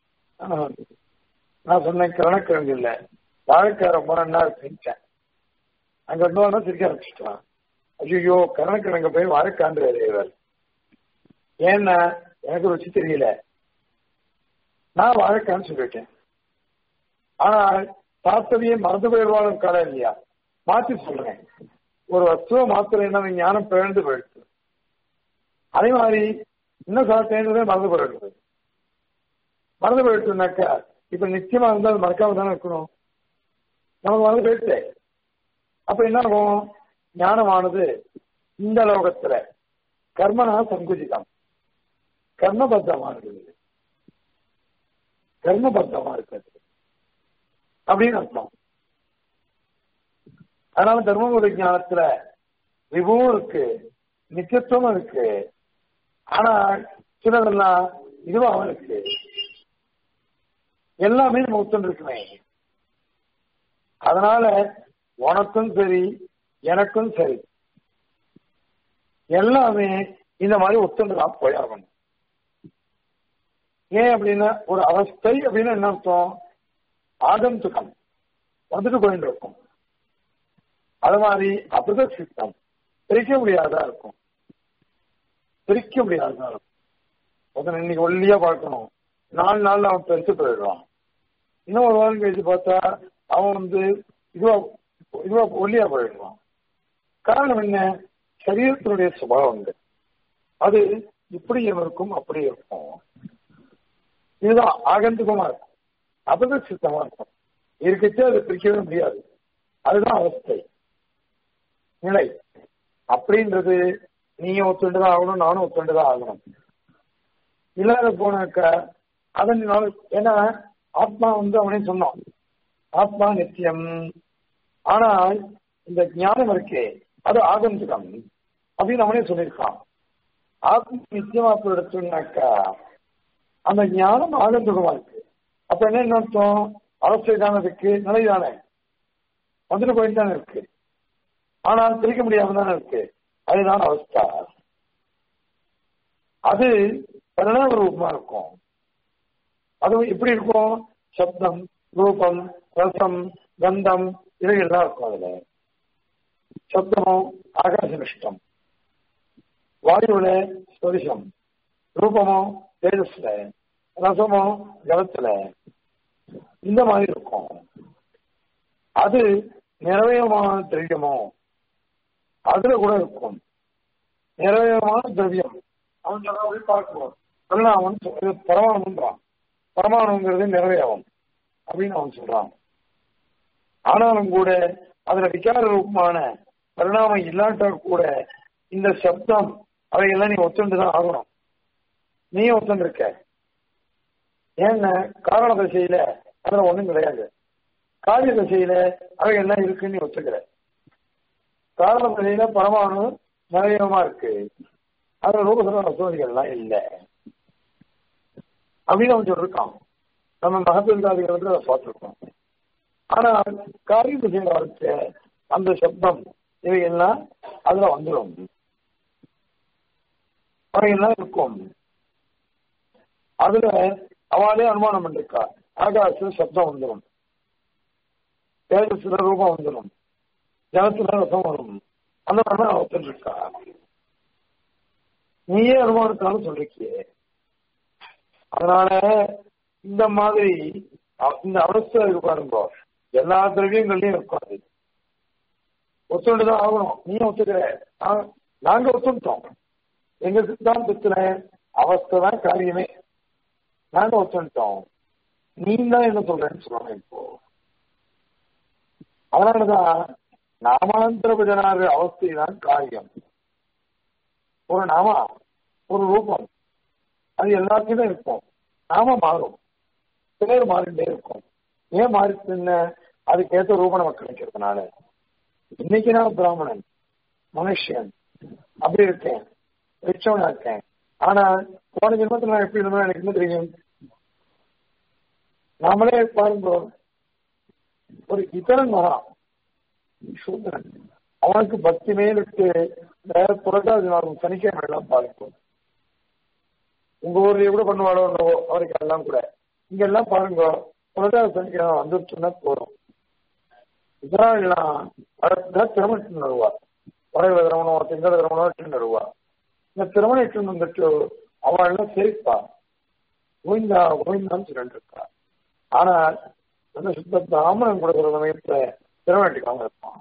நான் சொன்னேன் கிரணக்கிழங்கு இல்லை வாழைக்காய் ரொம்ப நல்லா செஞ்சேன் அங்க இருந்தோம்னா சிரிக்க ஆரம்பிச்சிட்டான் ஐயோ கரணக்கிழங்க போய் வாழைக்காண்டு வேறு ஏன்னா எனக்கு ருச்சி தெரியல நான் வாழைக்கான்னு சொல்லிட்டேன் ஆனால் பார்த்ததையே மறந்து போயிடுவாளும் கடை இல்லையா மாத்தி சொல்றேன் ஒரு வஸ்துவை மாத்திரம் ஞானம் பிழந்து போயிடுச்சு அதே மாதிரி இன்னும் சாப்பிட்டேன்றதே மறந்து போயிடுது மறந்து போயிடுச்சுனாக்கா இப்ப நிச்சயமா இருந்தால் அது மறக்காம தானே இருக்கணும் நமக்கு மறந்து போயிடுச்சு அப்ப என்ன ஆகும் ஞானமானது இந்த லோகத்துல கர்மனா சங்குஜிதம் கர்மபத்தமா இருக்குது கர்மபத்தமா இருக்கிறது அப்படின்னு அர்த்தம் அதனால தர்மபுரி ஞானத்துல விபவம் இருக்கு நித்தியத்துவம் இருக்கு ஆனா சிலதெல்லாம் இதுவாகவும் இருக்கு எல்லாமே நம்ம ஒத்துண்டு இருக்குமே அதனால உனக்கும் சரி எனக்கும் சரி எல்லாமே இந்த மாதிரி ஒத்துண்டுதான் போயாகணும் ஏன் அப்படின்னா ஒரு அவஸ்தை அப்படின்னு என்ன அர்த்தம் ஆகந்துகம் வந்துட்டு போயிட்டு இருக்கும் அது மாதிரி அபிரத சித்தம் பிரிக்க முடியாதா இருக்கும் பிரிக்க முடியாதா இருக்கும் ஒருத்தன் இன்னைக்கு ஒல்லியா பார்க்கணும் நாலு நாள்ல அவன் பெருசு போயிடுவான் இன்னும் ஒரு வாரம் கழிச்சு பார்த்தா அவன் வந்து இதுவா இதுவா ஒல்லியா போயிடுவான் காரணம் என்ன சரீரத்தினுடைய சுபாவங்கள் அது இப்படியும் இருக்கும் அப்படி இருக்கும் இதுதான் ஆகந்துகமா இருக்கும் அபத சித்தமா இருக்கும் இருக்கச்சே அதை பிரிக்கவே முடியாது அதுதான் அவஸ்தை நிலை அப்படின்றது நீயும் ஒத்துண்டுதான் ஆகணும் நானும் ஒத்துண்டுதான் ஆகணும் இல்லாத போனாக்க அதனால ஏன்னா ஆத்மா வந்து அவனே சொன்னான் ஆத்மா நித்தியம் ஆனால் இந்த ஞானம் இருக்கே அது ஆகந்துகம் அப்படின்னு அவனே சொல்லியிருக்கான் ஆத்மா நித்தியமா போய் எடுத்தோம்னாக்கா அந்த ஞானம் ஆகந்துகமா இருக்கு அப்ப என்ன அர்த்தம் அவஸ்தை தானே இருக்கு நிலை தானே வந்துட்டு போயிட்டு தானே இருக்கு ஆனால் பிரிக்க முடியாம தானே இருக்கு அதுதான் அவஸ்தா அது பரிணாம ரூபமா இருக்கும் அதுவும் எப்படி இருக்கும் சப்தம் ரூபம் ரசம் கந்தம் இவைகள்லாம் இருக்கும் அதுல சப்தமோ ஆகாசனிஷ்டம் வாயுவில ஸ்பரிசம் ரூபமோ தேஜஸ்ல ரசமோ ஜலத்துல இந்த மாதிரி இருக்கும் அது நிறைவேயமான திரவியமோ அதுல கூட இருக்கும் நிறைவேயமான திரவியம் அவன் சொல்ற பார்க்கணும் பரிணாமம் பரமாணுன்றான் பரமாணுங்கிறது நிறைவேகம் அப்படின்னு அவன் சொல்றான் ஆனாலும் கூட அதுல விகார ரூபமான பரிணாமம் இல்லாட்டா கூட இந்த சப்தம் அவையெல்லாம் நீ ஒத்துண்டுதான் ஆகணும் நீ ஒத்துண்டிருக்க ஏன்னா காரண தசையில அதுல ஒண்ணும் கிடையாது காரிய தசையில அவைகள்லாம் இருக்குன்னு நீ ஒத்துக்கிற காரண தசையில பரமாணு நிறையமா இருக்கு அதுல ரூபசன வசதிகள்லாம் இல்லை அப்படின்னு அவன் சொல்லிருக்கான் நம்ம மகத்திருந்தாதிகளுக்கு அதை பார்த்துருக்கோம் ஆனால் காரிய திசையில வரைச்ச அந்த சப்தம் இவையெல்லாம் அதுல வந்துடும் அவையெல்லாம் இருக்கும் அதுல அவளே அனுமானம் பண்ணிருக்கா ஆகாச சப்தம் வந்துடும் தேஜஸ்ல ரூபம் வந்துடும் ஜலத்துல ரசம் வரும் அந்த மாதிரி ஒருத்தர் இருக்கா நீயே அனுமானத்தாலும் சொல்லிருக்கியே அதனால இந்த மாதிரி இந்த அவஸ்தை இருக்கு பாருங்க எல்லா திரவியங்கள்லயும் இருக்கும் அது ஒத்துண்டுதான் ஆகணும் நீ ஒத்துக்கிற நாங்க ஒத்துட்டோம் எங்க சித்தாந்தத்துல அவஸ்தை தான் காரியமே நாங்க ஒத்துட்டோம் நீ தான் என்ன சொல்றேன்னு சொல்லுவாங்க இப்போ அதனாலதான் நாமாந்திர பஜனாறு அவஸ்தை தான் காரியம் ஒரு நாமா ஒரு ரூபம் அது எல்லாத்தையுமே இருக்கும் நாம மாறும் பேர் மாறிண்டே இருக்கும் ஏன் மாறிச்சுன்னு அதுக்கேற்ற ரூபம் நமக்கு கிடைக்கிறதுனால இன்னைக்கு நான் பிராமணன் மனுஷன் அப்படி இருக்கேன் ரிச்சவனா இருக்கேன் ஆனா போன ஜென்மத்தில் நான் எப்படி இருந்தோம் எனக்கு என்ன தெரியும் நாமளே பாருங்க ஒரு இதரன் மகா சூத்திரன் அவனுக்கு பக்தி மேலுக்கு வேற புரட்டாதி நாளும் சனிக்கிழமை எல்லாம் பாருங்க உங்க ஊர்ல கூட பண்ணுவாளோ அவருக்கு எல்லாம் கூட இங்க எல்லாம் பாருங்க புரட்டாதி சனிக்கிழமை வந்துருச்சுன்னா போதும் இதெல்லாம் திருமணம் வருவா உறைவ திரமணோ திங்கள திரமணோ இட்டு வருவா இந்த திருமணம் இட்டு வந்துட்டு அவள் எல்லாம் சிரிப்பா ஓய்ந்தா ஓய்ந்தான்னு சொல்லிட்டு இருக்கா ஆனா அந்த சுத்த பிராமணன் கொடுக்குற சமயத்துல திருமணத்துக்காக இருப்பான்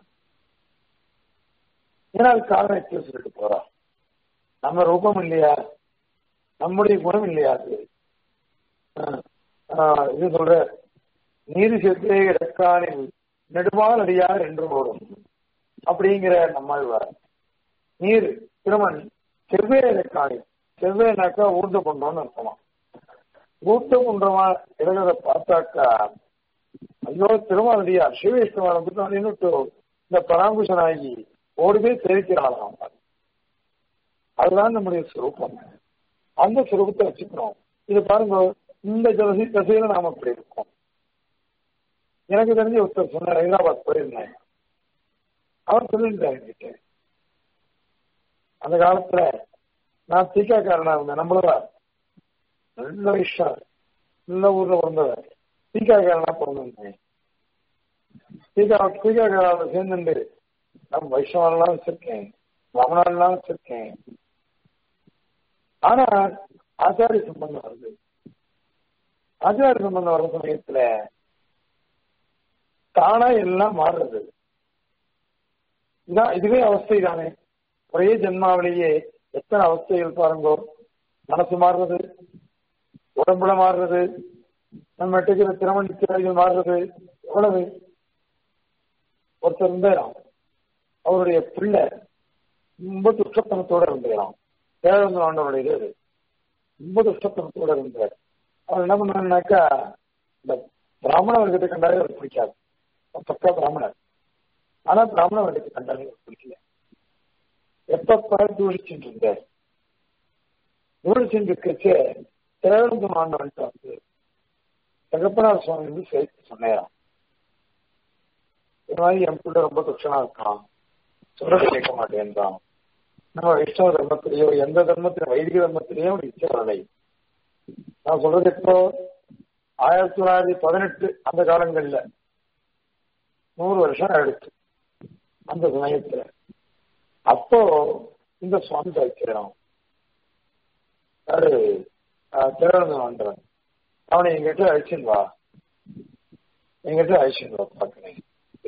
ஏன்னா அது காரணம் சொல்லிட்டு போறா நம்ம ரூபம் இல்லையா நம்முடைய குணம் இல்லையா அது இது சொல்ற நீதி சேர்த்தே இடக்கானில் நெடுமால் அடியார் என்று ஓடும் அப்படிங்கிற நம்மாழ்வார் நீர் திருமண் செவ்வேறு இடக்காணி செவ்வேனாக்கா ஊர்ந்து கொண்டோம்னு அர்த்தமா ஊர்ந்து கொண்டோமா இடங்களை பார்த்தாக்கா ஐயோ திருமாவடியார் சிவவிஷ்ணுவார் வந்துட்டு இன்னுட்டு இந்த பராங்குஷனாகி ஓடி போய் தெரிவிக்கிறாளாம் அதுதான் நம்முடைய சுரூபம் அந்த சுரூபத்தை வச்சுக்கிறோம் இது பாருங்க இந்த ஜலசி தசையில நாம அப்படி இருக்கோம் எனக்கு தெரிஞ்ச ஒருத்தர் சொன்னார் ஹைதராபாத் போயிருந்தேன் அவர் சொல்லியிருந்தார் என்கிட்ட அந்த காலத்துல நான் தீக்காக்காரனா இருந்தேன் நம்மளவா நல்ல விஷயம் நல்ல ஊர்ல பிறந்தவர் தீக்காக்காரனா பிறந்திருந்தேன் தீக்கா தீக்காக்காரால சேர்ந்துட்டு நம்ம வைஷ்ணவெல்லாம் வச்சிருக்கேன் ரமணாலாம் வச்சிருக்கேன் ஆனா ஆச்சாரிய சம்பந்தம் வருது ஆச்சாரிய சம்பந்தம் வர சமயத்துல தானா எல்லாம் மாறுறது இதான் இதுவே அவஸ்தை தானே ஒரே ஜென்மாவிலேயே எத்தனை அவஸ்தைகள் பாருங்கோ மனசு மாறுறது உடம்புல மாறுறது நம்ம எடுக்கிற திருமண திரைகள் மாறுறது எவ்வளவு ஒருத்தர் இருந்தாராம் அவருடைய பிள்ளை ரொம்ப துஷ்டத்தனத்தோட இருந்தாராம் தேவந்த ஆண்டவருடைய இது ரொம்ப துஷ்டத்தனத்தோட இருந்தார் அவர் என்ன பண்ணாருனாக்கா இந்த பிராமண வர்க்கத்தை கண்டாலே அவர் பிடிக்காது பக்கா பிராமணர் ஆனா பிராமண வர்க்கத்தை கண்டாலே அவர் பிடிக்கல எப்ப தூழிச்சுட்டு இருந்தார் தூழிச்சுட்டு இருக்கச்சு தேவந்த ஆண்டவன்ட்டு வந்து தகப்பனார் சுவாமி வந்து சேர்த்து சொன்னாராம் இது மாதிரி என் பிள்ளை ரொம்ப துஷனா இருக்கான் சொல்றது கேட்க மாட்டேன்றான் நம்ம வைஷ்ணவ தர்மத்திலேயோ எந்த தர்மத்திலும் வைதிக தர்மத்திலேயோ ஒரு இச்சை வரலை நான் சொல்றது இப்போ ஆயிரத்தி தொள்ளாயிரத்தி பதினெட்டு அந்த காலங்கள்ல நூறு வருஷம் ஆயிடுச்சு அந்த சமயத்துல அப்போ இந்த சுவாமி சாய்க்கிறோம் யாரு திருவனந்தபுரம் அவனை எங்கிட்ட அழிச்சுன்னு வா எங்கிட்ட அழிச்சுன்னு வா பார்க்கணும்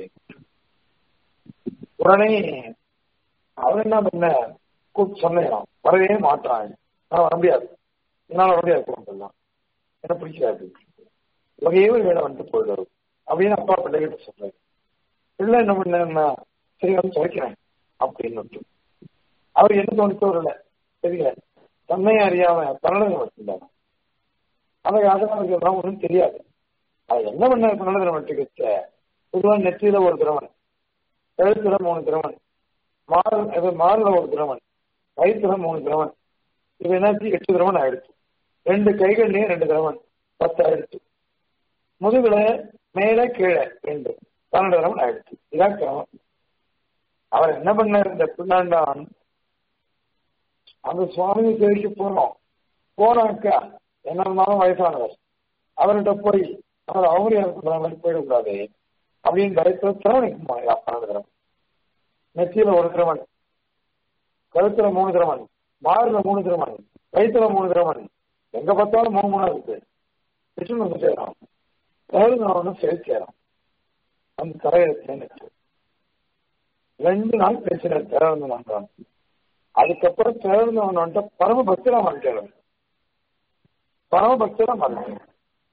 உடனே அவன் என்ன பண்ண கூப்பிட்டு சொன்னான் வரவே மாட்டான் நான் வர முடியாது என்னால வர முடியாது குடும்பம்லாம் எனக்கு பிடிக்காது ஒரே ஒரு வேலை வந்துட்டு போயிடுவாரு அப்படின்னு அப்பா பிள்ளைகிட்ட சொல்றாரு பிள்ளை என்ன பண்ணா சரி வந்து துவைக்கிறேன் அப்படின்னு அவர் என்ன தோணுச்சோ இல்லை தெரியல தன்னையும் அறியாம தன்னடம் வச்சிருந்தாங்க அந்த காலத்துல அதெல்லாம் ஒன்றும் தெரியாது அது என்ன பண்ண தன்னடம் வச்சுக்கிச்ச பொதுவாக நெற்றியில ஒரு திரவன் கழுத்துல மூணு திரவன் மாறு மாறுல ஒரு திரவன் வயிற்றுல மூணு திரவன் இது என்னாச்சு எட்டு திரவன் ஆயிடுச்சு ரெண்டு கைகள்லயும் ரெண்டு திரவன் பத்து ஆயிடுச்சு முதுகுல மேல கீழே ரெண்டு பன்னெண்டு திரவன் ஆயிடுச்சு இதான் கிரமம் அவர் என்ன பண்ணார் இந்த பிள்ளாண்டான் அந்த சுவாமியை தேடிக்கு போனோம் போனாக்கா என்ன இருந்தாலும் வயசானவர் அவர்கிட்ட போய் அவர் அவரே மாதிரி போயிடக்கூடாது அப்படின்னு பயத்துல திரவணிக்கு பன்னெண்டு திரவன் நெத்தியில ஒரு திரவன் கழுத்துல மூணு திரவன் மாறுல மூணு திரவன் வயிற்றுல மூணு திரவன் எங்க பார்த்தாலும் மூணு மூணா இருக்கு விஷ்ணு வந்து சேரும் தேவநாதன் சேர்க்கிறோம் அந்த தரையில ரெண்டு நாள் பேசுற திறந்து வந்தான் அதுக்கப்புறம் திறந்து வந்துட்டு பரம பக்தரா மாறிட்டாரு பரம பக்தரா மாறிட்டாரு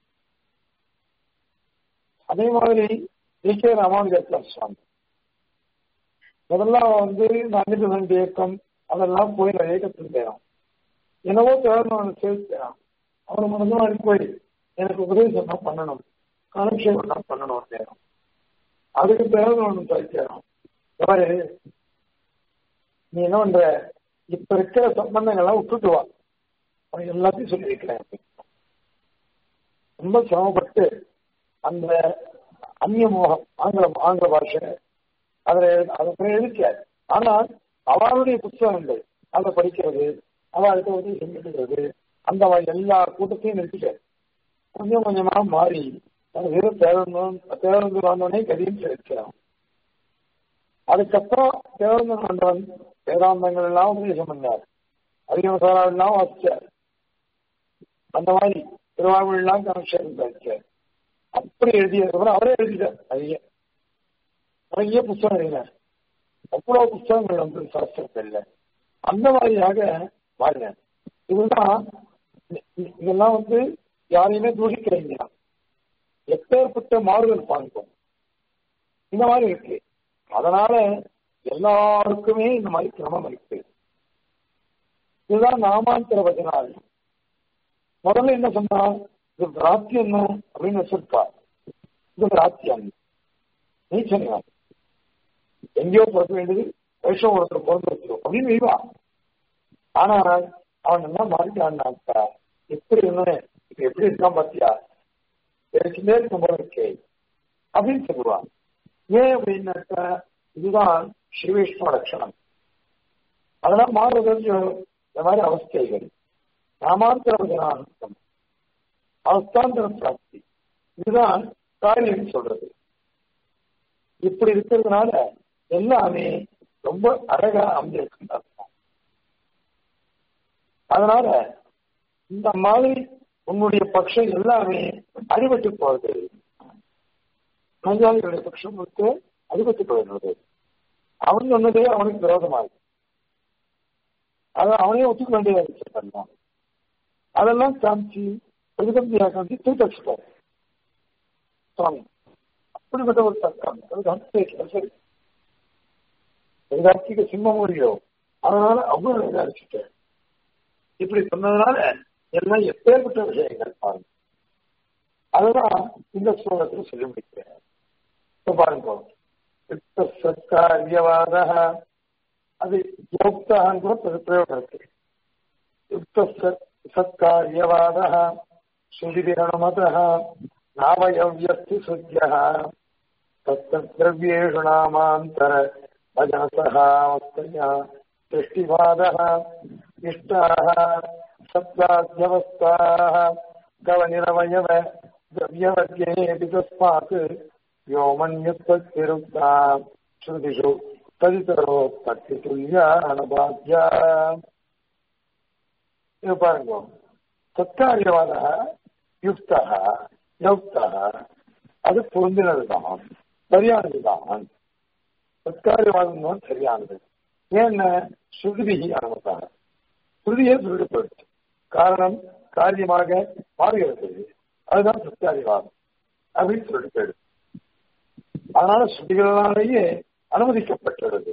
அதே மாதிரி டி கே ராமானுஜர் சுவாமி முதல்ல வந்து இந்த அன்னிபிசன்ட் இயக்கம் அதெல்லாம் போய் நான் இயக்கத்தில் போயிடும் என்னவோ திறந்து அவனை சேர்க்கிறான் அவனை முதல்ல மாதிரி போய் எனக்கு உதவி சொன்னா பண்ணணும் காலக்ஷேபம் பண்ணணும் நேரம் அதுக்கு பிறகு ஒன்று தவிக்கிறோம் எவரு நீ என்ன பண்ற இப்ப இருக்கிற சம்பந்தங்கள்லாம் விட்டுட்டு வா அவன் எல்லாத்தையும் சொல்லி வைக்கிறேன் ரொம்ப சிரமப்பட்டு அந்த அந்நிய மோகம் ஆங்கிலம் ஆங்கில பாஷை அதுல அதை எழுதிக்காது ஆனால் அவளுடைய புத்தகங்கள் அதை படிக்கிறது அவளுக்கு உதவி செஞ்சுக்கிறது அந்த எல்லா கூட்டத்தையும் நிறுத்திட்டாரு கொஞ்சம் கொஞ்சமா மாறி வெறும் தேவந்தம் தேவந்து வந்தோடனே கதியும் செலுத்தினான் அதுக்கப்புறம் தேவந்த ஆண்டவன் வேதாந்தங்கள் எல்லாம் உபதேசம் பண்ணார் அதிகமசாரம் எல்லாம் வாசிச்சார் அந்த மாதிரி திருவாரூர் எல்லாம் கனெக்ஷன் வச்சார் அப்படி எழுதியதுக்கப்புறம் அவரே எழுதிட்டார் நிறைய நிறைய புத்தகம் எழுதினார் அவ்வளவு புத்தகங்கள் வந்து சாஸ்திரத்தில் அந்த மாதிரியாக மாறினார் இதுதான் இதெல்லாம் வந்து யாரையுமே தூஷிக்கிறீங்க எப்பேற்பட்ட மாறுதல் பார்க்கும் இந்த மாதிரி இருக்கு அதனால எல்லாருக்குமே இந்த மாதிரி கிரமம் இருக்கு இதுதான் நாமாந்திர வச்சனால் முதல்ல என்ன சொன்னா இது பிராத்தியம் அப்படின்னு வச்சிருப்பா இது பிராத்தியம் நீச்சனியா எங்கேயோ பிறக்க வேண்டியது வருஷம் ஒருத்தர் பிறந்து வச்சிருவோம் அப்படின்னு வைவா ஆனால் அவன் என்ன மாறிட்டான்னாக்கா எப்படி இருந்தேன் இப்ப எப்படி இருக்கான் பாத்தியா பேசிட்டே இருக்கும் போல இருக்கே அப்படின்னு சொல்லுவான் ஏன் அப்படின்னாக்கா இதுதான் ஸ்ரீவிஷ்ணு லட்சணம் அதெல்லாம் மாறுதல் இந்த மாதிரி அவஸ்தைகள் நாமாந்திரம் அவஸ்தாந்திர பிராப்தி இதுதான் காரியம் சொல்றது இப்படி இருக்கிறதுனால எல்லாமே ரொம்ப அழகா அமைஞ்சிருக்குன்னு அர்த்தம் அதனால இந்த மாதிரி உன்னுடைய பட்சம் எல்லாமே அடிபட்டு போறது பஞ்சாலிகளுடைய பட்சம் வந்து அடிபட்டு போயிடுறது அவன் சொன்னதே அவனுக்கு விரோதமாகுது அதை அவனே ஒத்துக்க வேண்டியதா இருக்கு அதெல்லாம் காமிச்சு பிரதிபந்தியா காமிச்சு தூக்கச்சுட்டாரு சுவாமி அப்படிப்பட்ட ஒரு தர்க்கம் சரி எதார்த்திக சிம்ம மொழியோ அதனால அவ்வளவு விசாரிச்சுட்டேன் இப்படி சொன்னதுனால எல்லாம் எப்பேற்பட்ட விஷயங்கள் பாருங்க அதுதான் இந்த ஸ்லோகத்தில் சொல்லி முடிக்கிறேன் இப்ப பாருங்க சத்காரியவாத அது யோக்தான் கூட பிரயோகம் இருக்கு யுக்த சத்காரியவாத சுதிரணமத நாவயவியஸ்தி சுத்திய தத்ரவ்யேஷு நாமாந்தர भजनसहावस्तया दृष्टिवादः इष्टाः शब्दाध्यवस्थाः कवनिरवयव द्रव्यवर्गेऽपि तस्मात् व्योमन्युत्पत्तिरुक्ता श्रुतिषु तदितरोत्पत्तितुल्या अनबाध्या இது பாருங்க சத்காரியவாத யுக்தா யுக்தா அது பொருந்தினதுதான் சரியானதுதான் சத்காரியவாதம் தான் சரியானது ஏன்னா ஸ்ருதி அனுமதாக ஸ்ருதியே சொல்லிட்டு போயிடுச்சு காரணம் காரியமாக மாறுகிறது அதுதான் சத்காரியவாதம் அப்படின்னு சொல்லிட்டு போயிடுச்சு அதனால ஸ்ருதிகளாலேயே அனுமதிக்கப்பட்டுள்ளது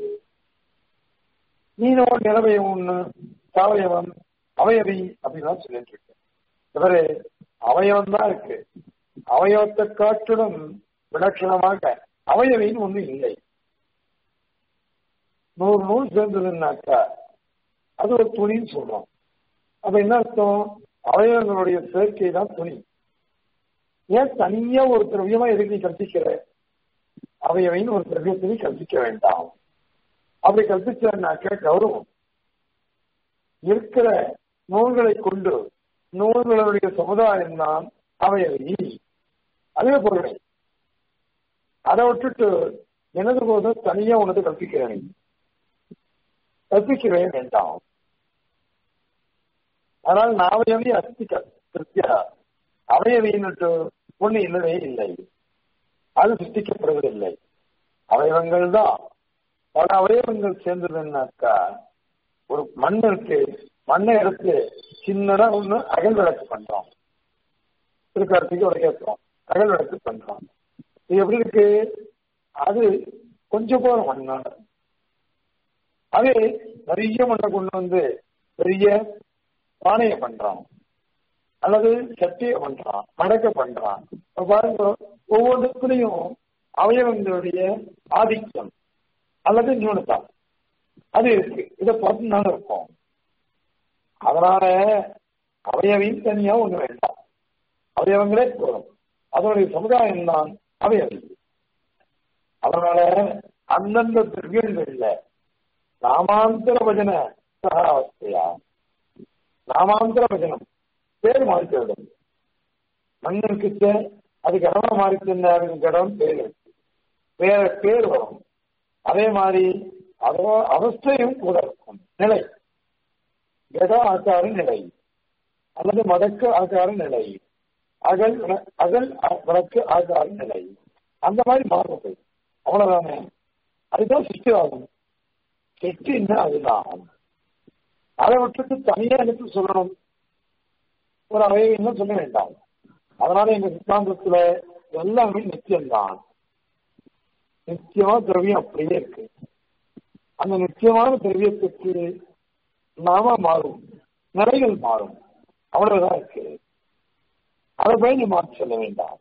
நீனோ நிலவை ஒண்ணு சாவயவம் அவயவி அப்படின்னு சொல்லிட்டு இருக்கு இவரு அவயவம் தான் இருக்கு அவயவத்தை காட்டிலும் விலட்சணமாக அவயவின்னு ஒண்ணு இல்லை நூறு நூல் சேர்ந்ததுன்னாக்கா அது ஒரு துணின்னு சொல்றோம் அப்ப என்ன அர்த்தம் அவயவங்களுடைய சேர்க்கை தான் துணி ஏன் தனியா ஒரு திரவியமா எதுக்கு நீ கற்பிக்கிற அவையவைன்னு ஒரு திரவியத்தை நீ கற்பிக்க வேண்டாம் அப்படி கற்பிச்சாக்க கௌரவம் இருக்கிற நூல்களை கொண்டு நூல்களுடைய சமுதாயம் தான் அவையவை அதே பொருளை அதை விட்டுட்டு எனது போதும் தனியா உனது கற்பிக்கிறேன் கற்பிக்கவே வேண்டாம் ஆனால் நாவையவை அஸ்தி கிருத்தியா அவயவின்னுட்டு ஒண்ணு இல்லவே இல்லை அது சிருஷ்டிக்கப்படுவதில்லை அவயவங்கள் தான் பல அவயவங்கள் சேர்ந்ததுன்னாக்கா ஒரு மண் இருக்கு மண்ணை எடுத்து சின்னதா ஒண்ணு அகல் விளக்கு பண்றோம் திருக்கார்த்திக்கு உடைக்கிறோம் அகல் விளக்கு பண்றோம் இது எப்படி இருக்கு அது கொஞ்சம் போற மண்ணா அதே நிறைய மண்ணை கொண்டு வந்து பெரிய பானையை பண்றான் அல்லது சட்டியை பண்றான் மடக்க பண்றான் பாருங்க ஒவ்வொன்றுக்குலையும் அவயவங்களுடைய ஆதிக்கம் அல்லது நியூனதா அது இருக்கு இதை பார்த்துனால இருக்கும் அதனால அவயவின் தனியா ஒண்ணு வேண்டாம் அவயவங்களே போதும் அதனுடைய சமுதாயம் தான் அவயவி அதனால அந்தந்த திரவியங்கள்ல நாமாந்தர வஜன சகாவஸ்தையா நாமாந்தர வஜனம் பேர் மாறிக்கிறது மண்ணன் கிட்ட அது கடமை மாறிச்சுன்னா அதுக்கு கடம் பேர் இருக்கு வேற பேர் வரும் அதே மாதிரி அதோ அவஸ்தையும் கூட இருக்கும் நிலை கட ஆக்கார நிலை அல்லது மடக்கு ஆக்கார நிலை அகல் அகல் வடக்கு ஆக்கார நிலை அந்த மாதிரி மாறுறது அவ்வளவுதானே அதுதான் சிஷ்டிவாதம் சிஷ்டின்னா அதுதான் அதை விட்டுட்டு தனியா எனக்கு சொல்லணும் ஒரு அவையை சொல்ல வேண்டாம் அதனால எங்க சித்தாந்தத்துல எல்லாமே நித்தியம்தான் நித்தியமா திரவியம் அப்படியே இருக்கு அந்த நிச்சயமான திரவியத்துக்கு நாம மாறும் நிலைகள் மாறும் அவ்வளவுதான் இருக்கு அதை போய் நீ மாற்றி சொல்ல வேண்டாம்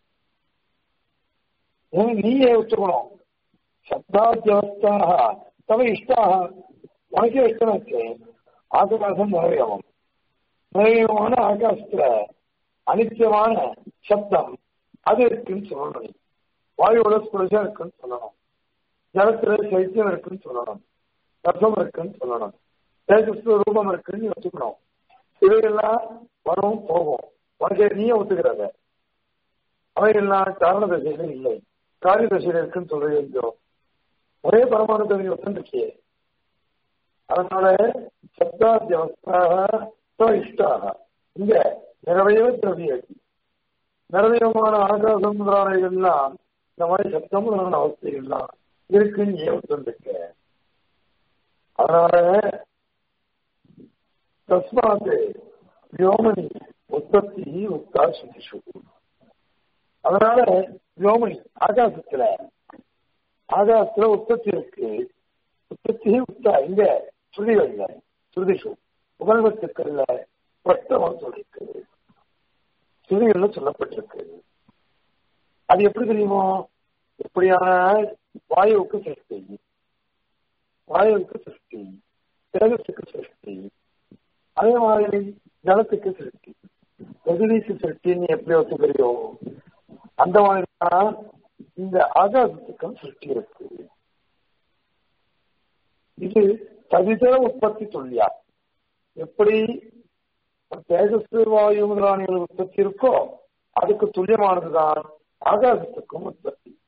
நீயே ஒத்துக்கணும் சப்தாத்தியவஸ்தாக தவ இஷ்டாக உனக்கே இஷ்டமாச்சு ஆகாசம் நிறையவும் நிறையமான ஆகாசத்துல அனித்தியமான சப்தம் அது இருக்குன்னு சொல்லணும் வாயுவோட ஸ்புரிசம் இருக்குன்னு சொல்லணும் ஜலத்துல சைத்தியம் இருக்குன்னு சொல்லணும் ரசம் இருக்குன்னு சொல்லணும் தேஜஸ் ரூபம் இருக்குன்னு வச்சுக்கணும் இவையெல்லாம் வரும் போகும் உனக்கு நீயே ஒத்துக்கிறத அவையெல்லாம் காரண தசையில இல்லை காரிய தசையில இருக்குன்னு சொல்றது ஒரே பரமானு தகுதி ஒத்துருக்கியே அதனால சப்தாத்தியவஸ்தாக இஷ்டாக இங்க நிறைய திரவிய நிறையமான ஆகாசம் முதலானவைகள்லாம் இந்த மாதிரி சப்தம் முதலான அவஸ்தைகள்லாம் இருக்குன்னு ஏன் ஒத்துருக்க அதனால தஸ்மாத் வியோமணி உற்பத்தி உக்தா சுதிஷு அதனால வியோமணி ஆகாசத்துல ஆகாசத்துல உற்பத்தி இருக்கு உற்பத்தி உக்தா இங்க சுருதிகள்ல சுருதிஷு உபநிபத்துக்கள்ல ஸ்பஷ்டமா சொல்லிருக்கு சுருதிகள்ல சொல்லப்பட்டிருக்கு அது எப்படி தெரியுமோ எப்படியான வாயுவுக்கு சிருஷ்டி வாயுவுக்கு சிருஷ்டி தேகத்துக்கு சிருஷ்டி அதே மாதிரி ஜலத்துக்கு சிருஷ்டி பிரதிநிதி சிருஷ்டின்னு எப்படி ஒத்துக்கிறியோ அந்த மாதிரி தான் இந்த ஆகாசத்துக்கும் சிருஷ்டி இருக்கு இது தவிதர உற்பத்தி சொல்லியா எப்படி தேஜஸ் வாயு முதலானிகள் உற்பத்தி இருக்கோ அதுக்கு துல்லியமானதுதான் ஆகாசத்துக்கும் உற்பத்தி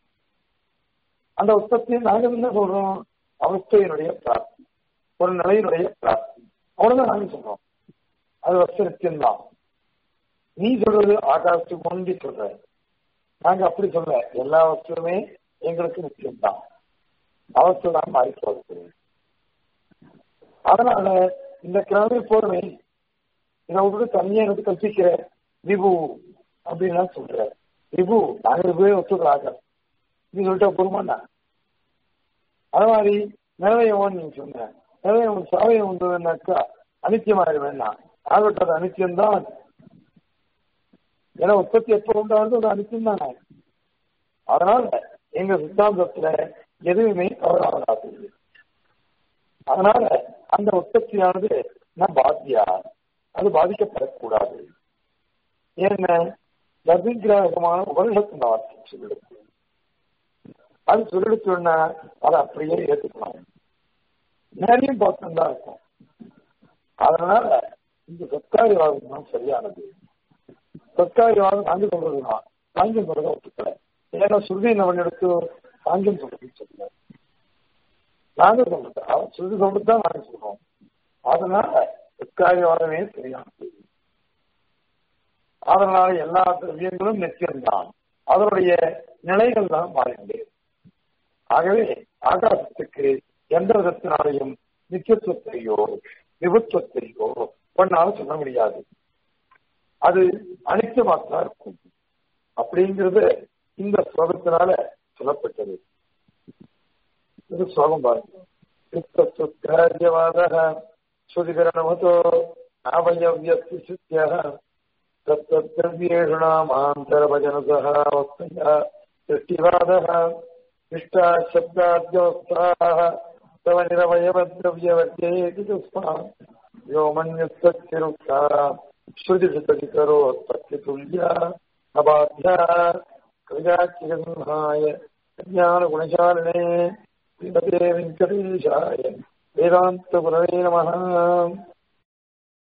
அந்த உற்பத்தியை நாங்கள் என்ன சொல்றோம் அவஸ்தையினுடைய பிராப்தி ஒரு நிலையினுடைய பிராப்தி அவ்வளவுதான் நாங்க சொல்றோம் அது வஸ்து நித்தியம்தான் நீ சொல்றது ஆகாசத்துக்கு முந்தி சொல்ற நாங்க அப்படி சொல்ல எல்லா வஸ்துவுமே எங்களுக்கு நித்தியம்தான் அவஸ்தை தான் மாறி போகிறது அதனால இந்த கிழமை போர்வை இதை விட்டு தனியா எடுத்து கற்பிக்கிற விபு அப்படின்னு சொல்ற விபு நாங்க விபுவே ஒத்துக்கிறாங்க நீ சொல்லிட்ட பொறுமாண்ணா அது மாதிரி நிலையவன் நீங்க சொன்ன நிலையவன் சாவையை உண்டுனாக்கா அனித்தியமாயிடுவேன்னா ஆகட்டது அனித்தியம்தான் ஏன்னா உற்பத்தி எப்ப உண்டாவது அது அனித்தியம் தானே அதனால எங்க சித்தாந்தத்துல எதுவுமே தவறாகாது அதனால அந்த உற்பத்தியானது நான் பாத்தியா அது பாதிக்கப்படக்கூடாது ஏன்னா கர்ப்பிகிரகமான உபனிஷத்து வார்த்தை சொல்லிடுச்சு அது சொல்லிடுச்சோன்னா அதை அப்படியே ஏற்றுக்கலாம் நிறைய பக்கம் தான் இருக்கும் அதனால இந்த சத்காரிவாதம் தான் சரியானது சத்காரிவாதம் நாங்க சொல்றதுதான் சாங்கியம் சொல்றத ஒத்துக்கல ஏன்னா சுருதி நம்ம எடுத்து சாங்கியம் சொல்றது சொல்லல நாங்க சொல்றது அவன் சுருதி சொல்றது தான் நாங்க சொல்றோம் அதனால சத்காரிவாதமே சரியானது அதனால எல்லா திரவியங்களும் நிச்சயம்தான் அதனுடைய நிலைகள் தான் மாறினது ஆகவே ஆகாசத்துக்கு எந்த விதத்தினாலையும் நித்தியத்துவத்தையோ விபத்துவத்தையோ பண்ணாலும் சொல்ல முடியாது அது அனிச்சமாகத்தான் இருக்கும் அப்படிங்கிறது இந்த ஸ்லோகத்தினால சொல்லப்பட்டது இது ஸ்லோகம் பாருங்க காரியவாத ஸ்ருதிகரணமதோ அவயவியஸ்தி சித்திய தத்வத்ரவ்யேஷு நாமாந்தரபஜனசः வக்தயா दृष्टिवादः इष्टा शब्दाद्यवस्थाः तव निरवयवद्रव्यवर्त्येति तस्मात् व्योमन्युत्पत्तिरुक्ता श्रुतिसुतधिकरोत्पत्तितुल्या अबाध्या कविजाचिगन्हाय ज्ञानगुणशालिने श्रीमते वेङ्कटेशाय वेदान्तगुरवे नमः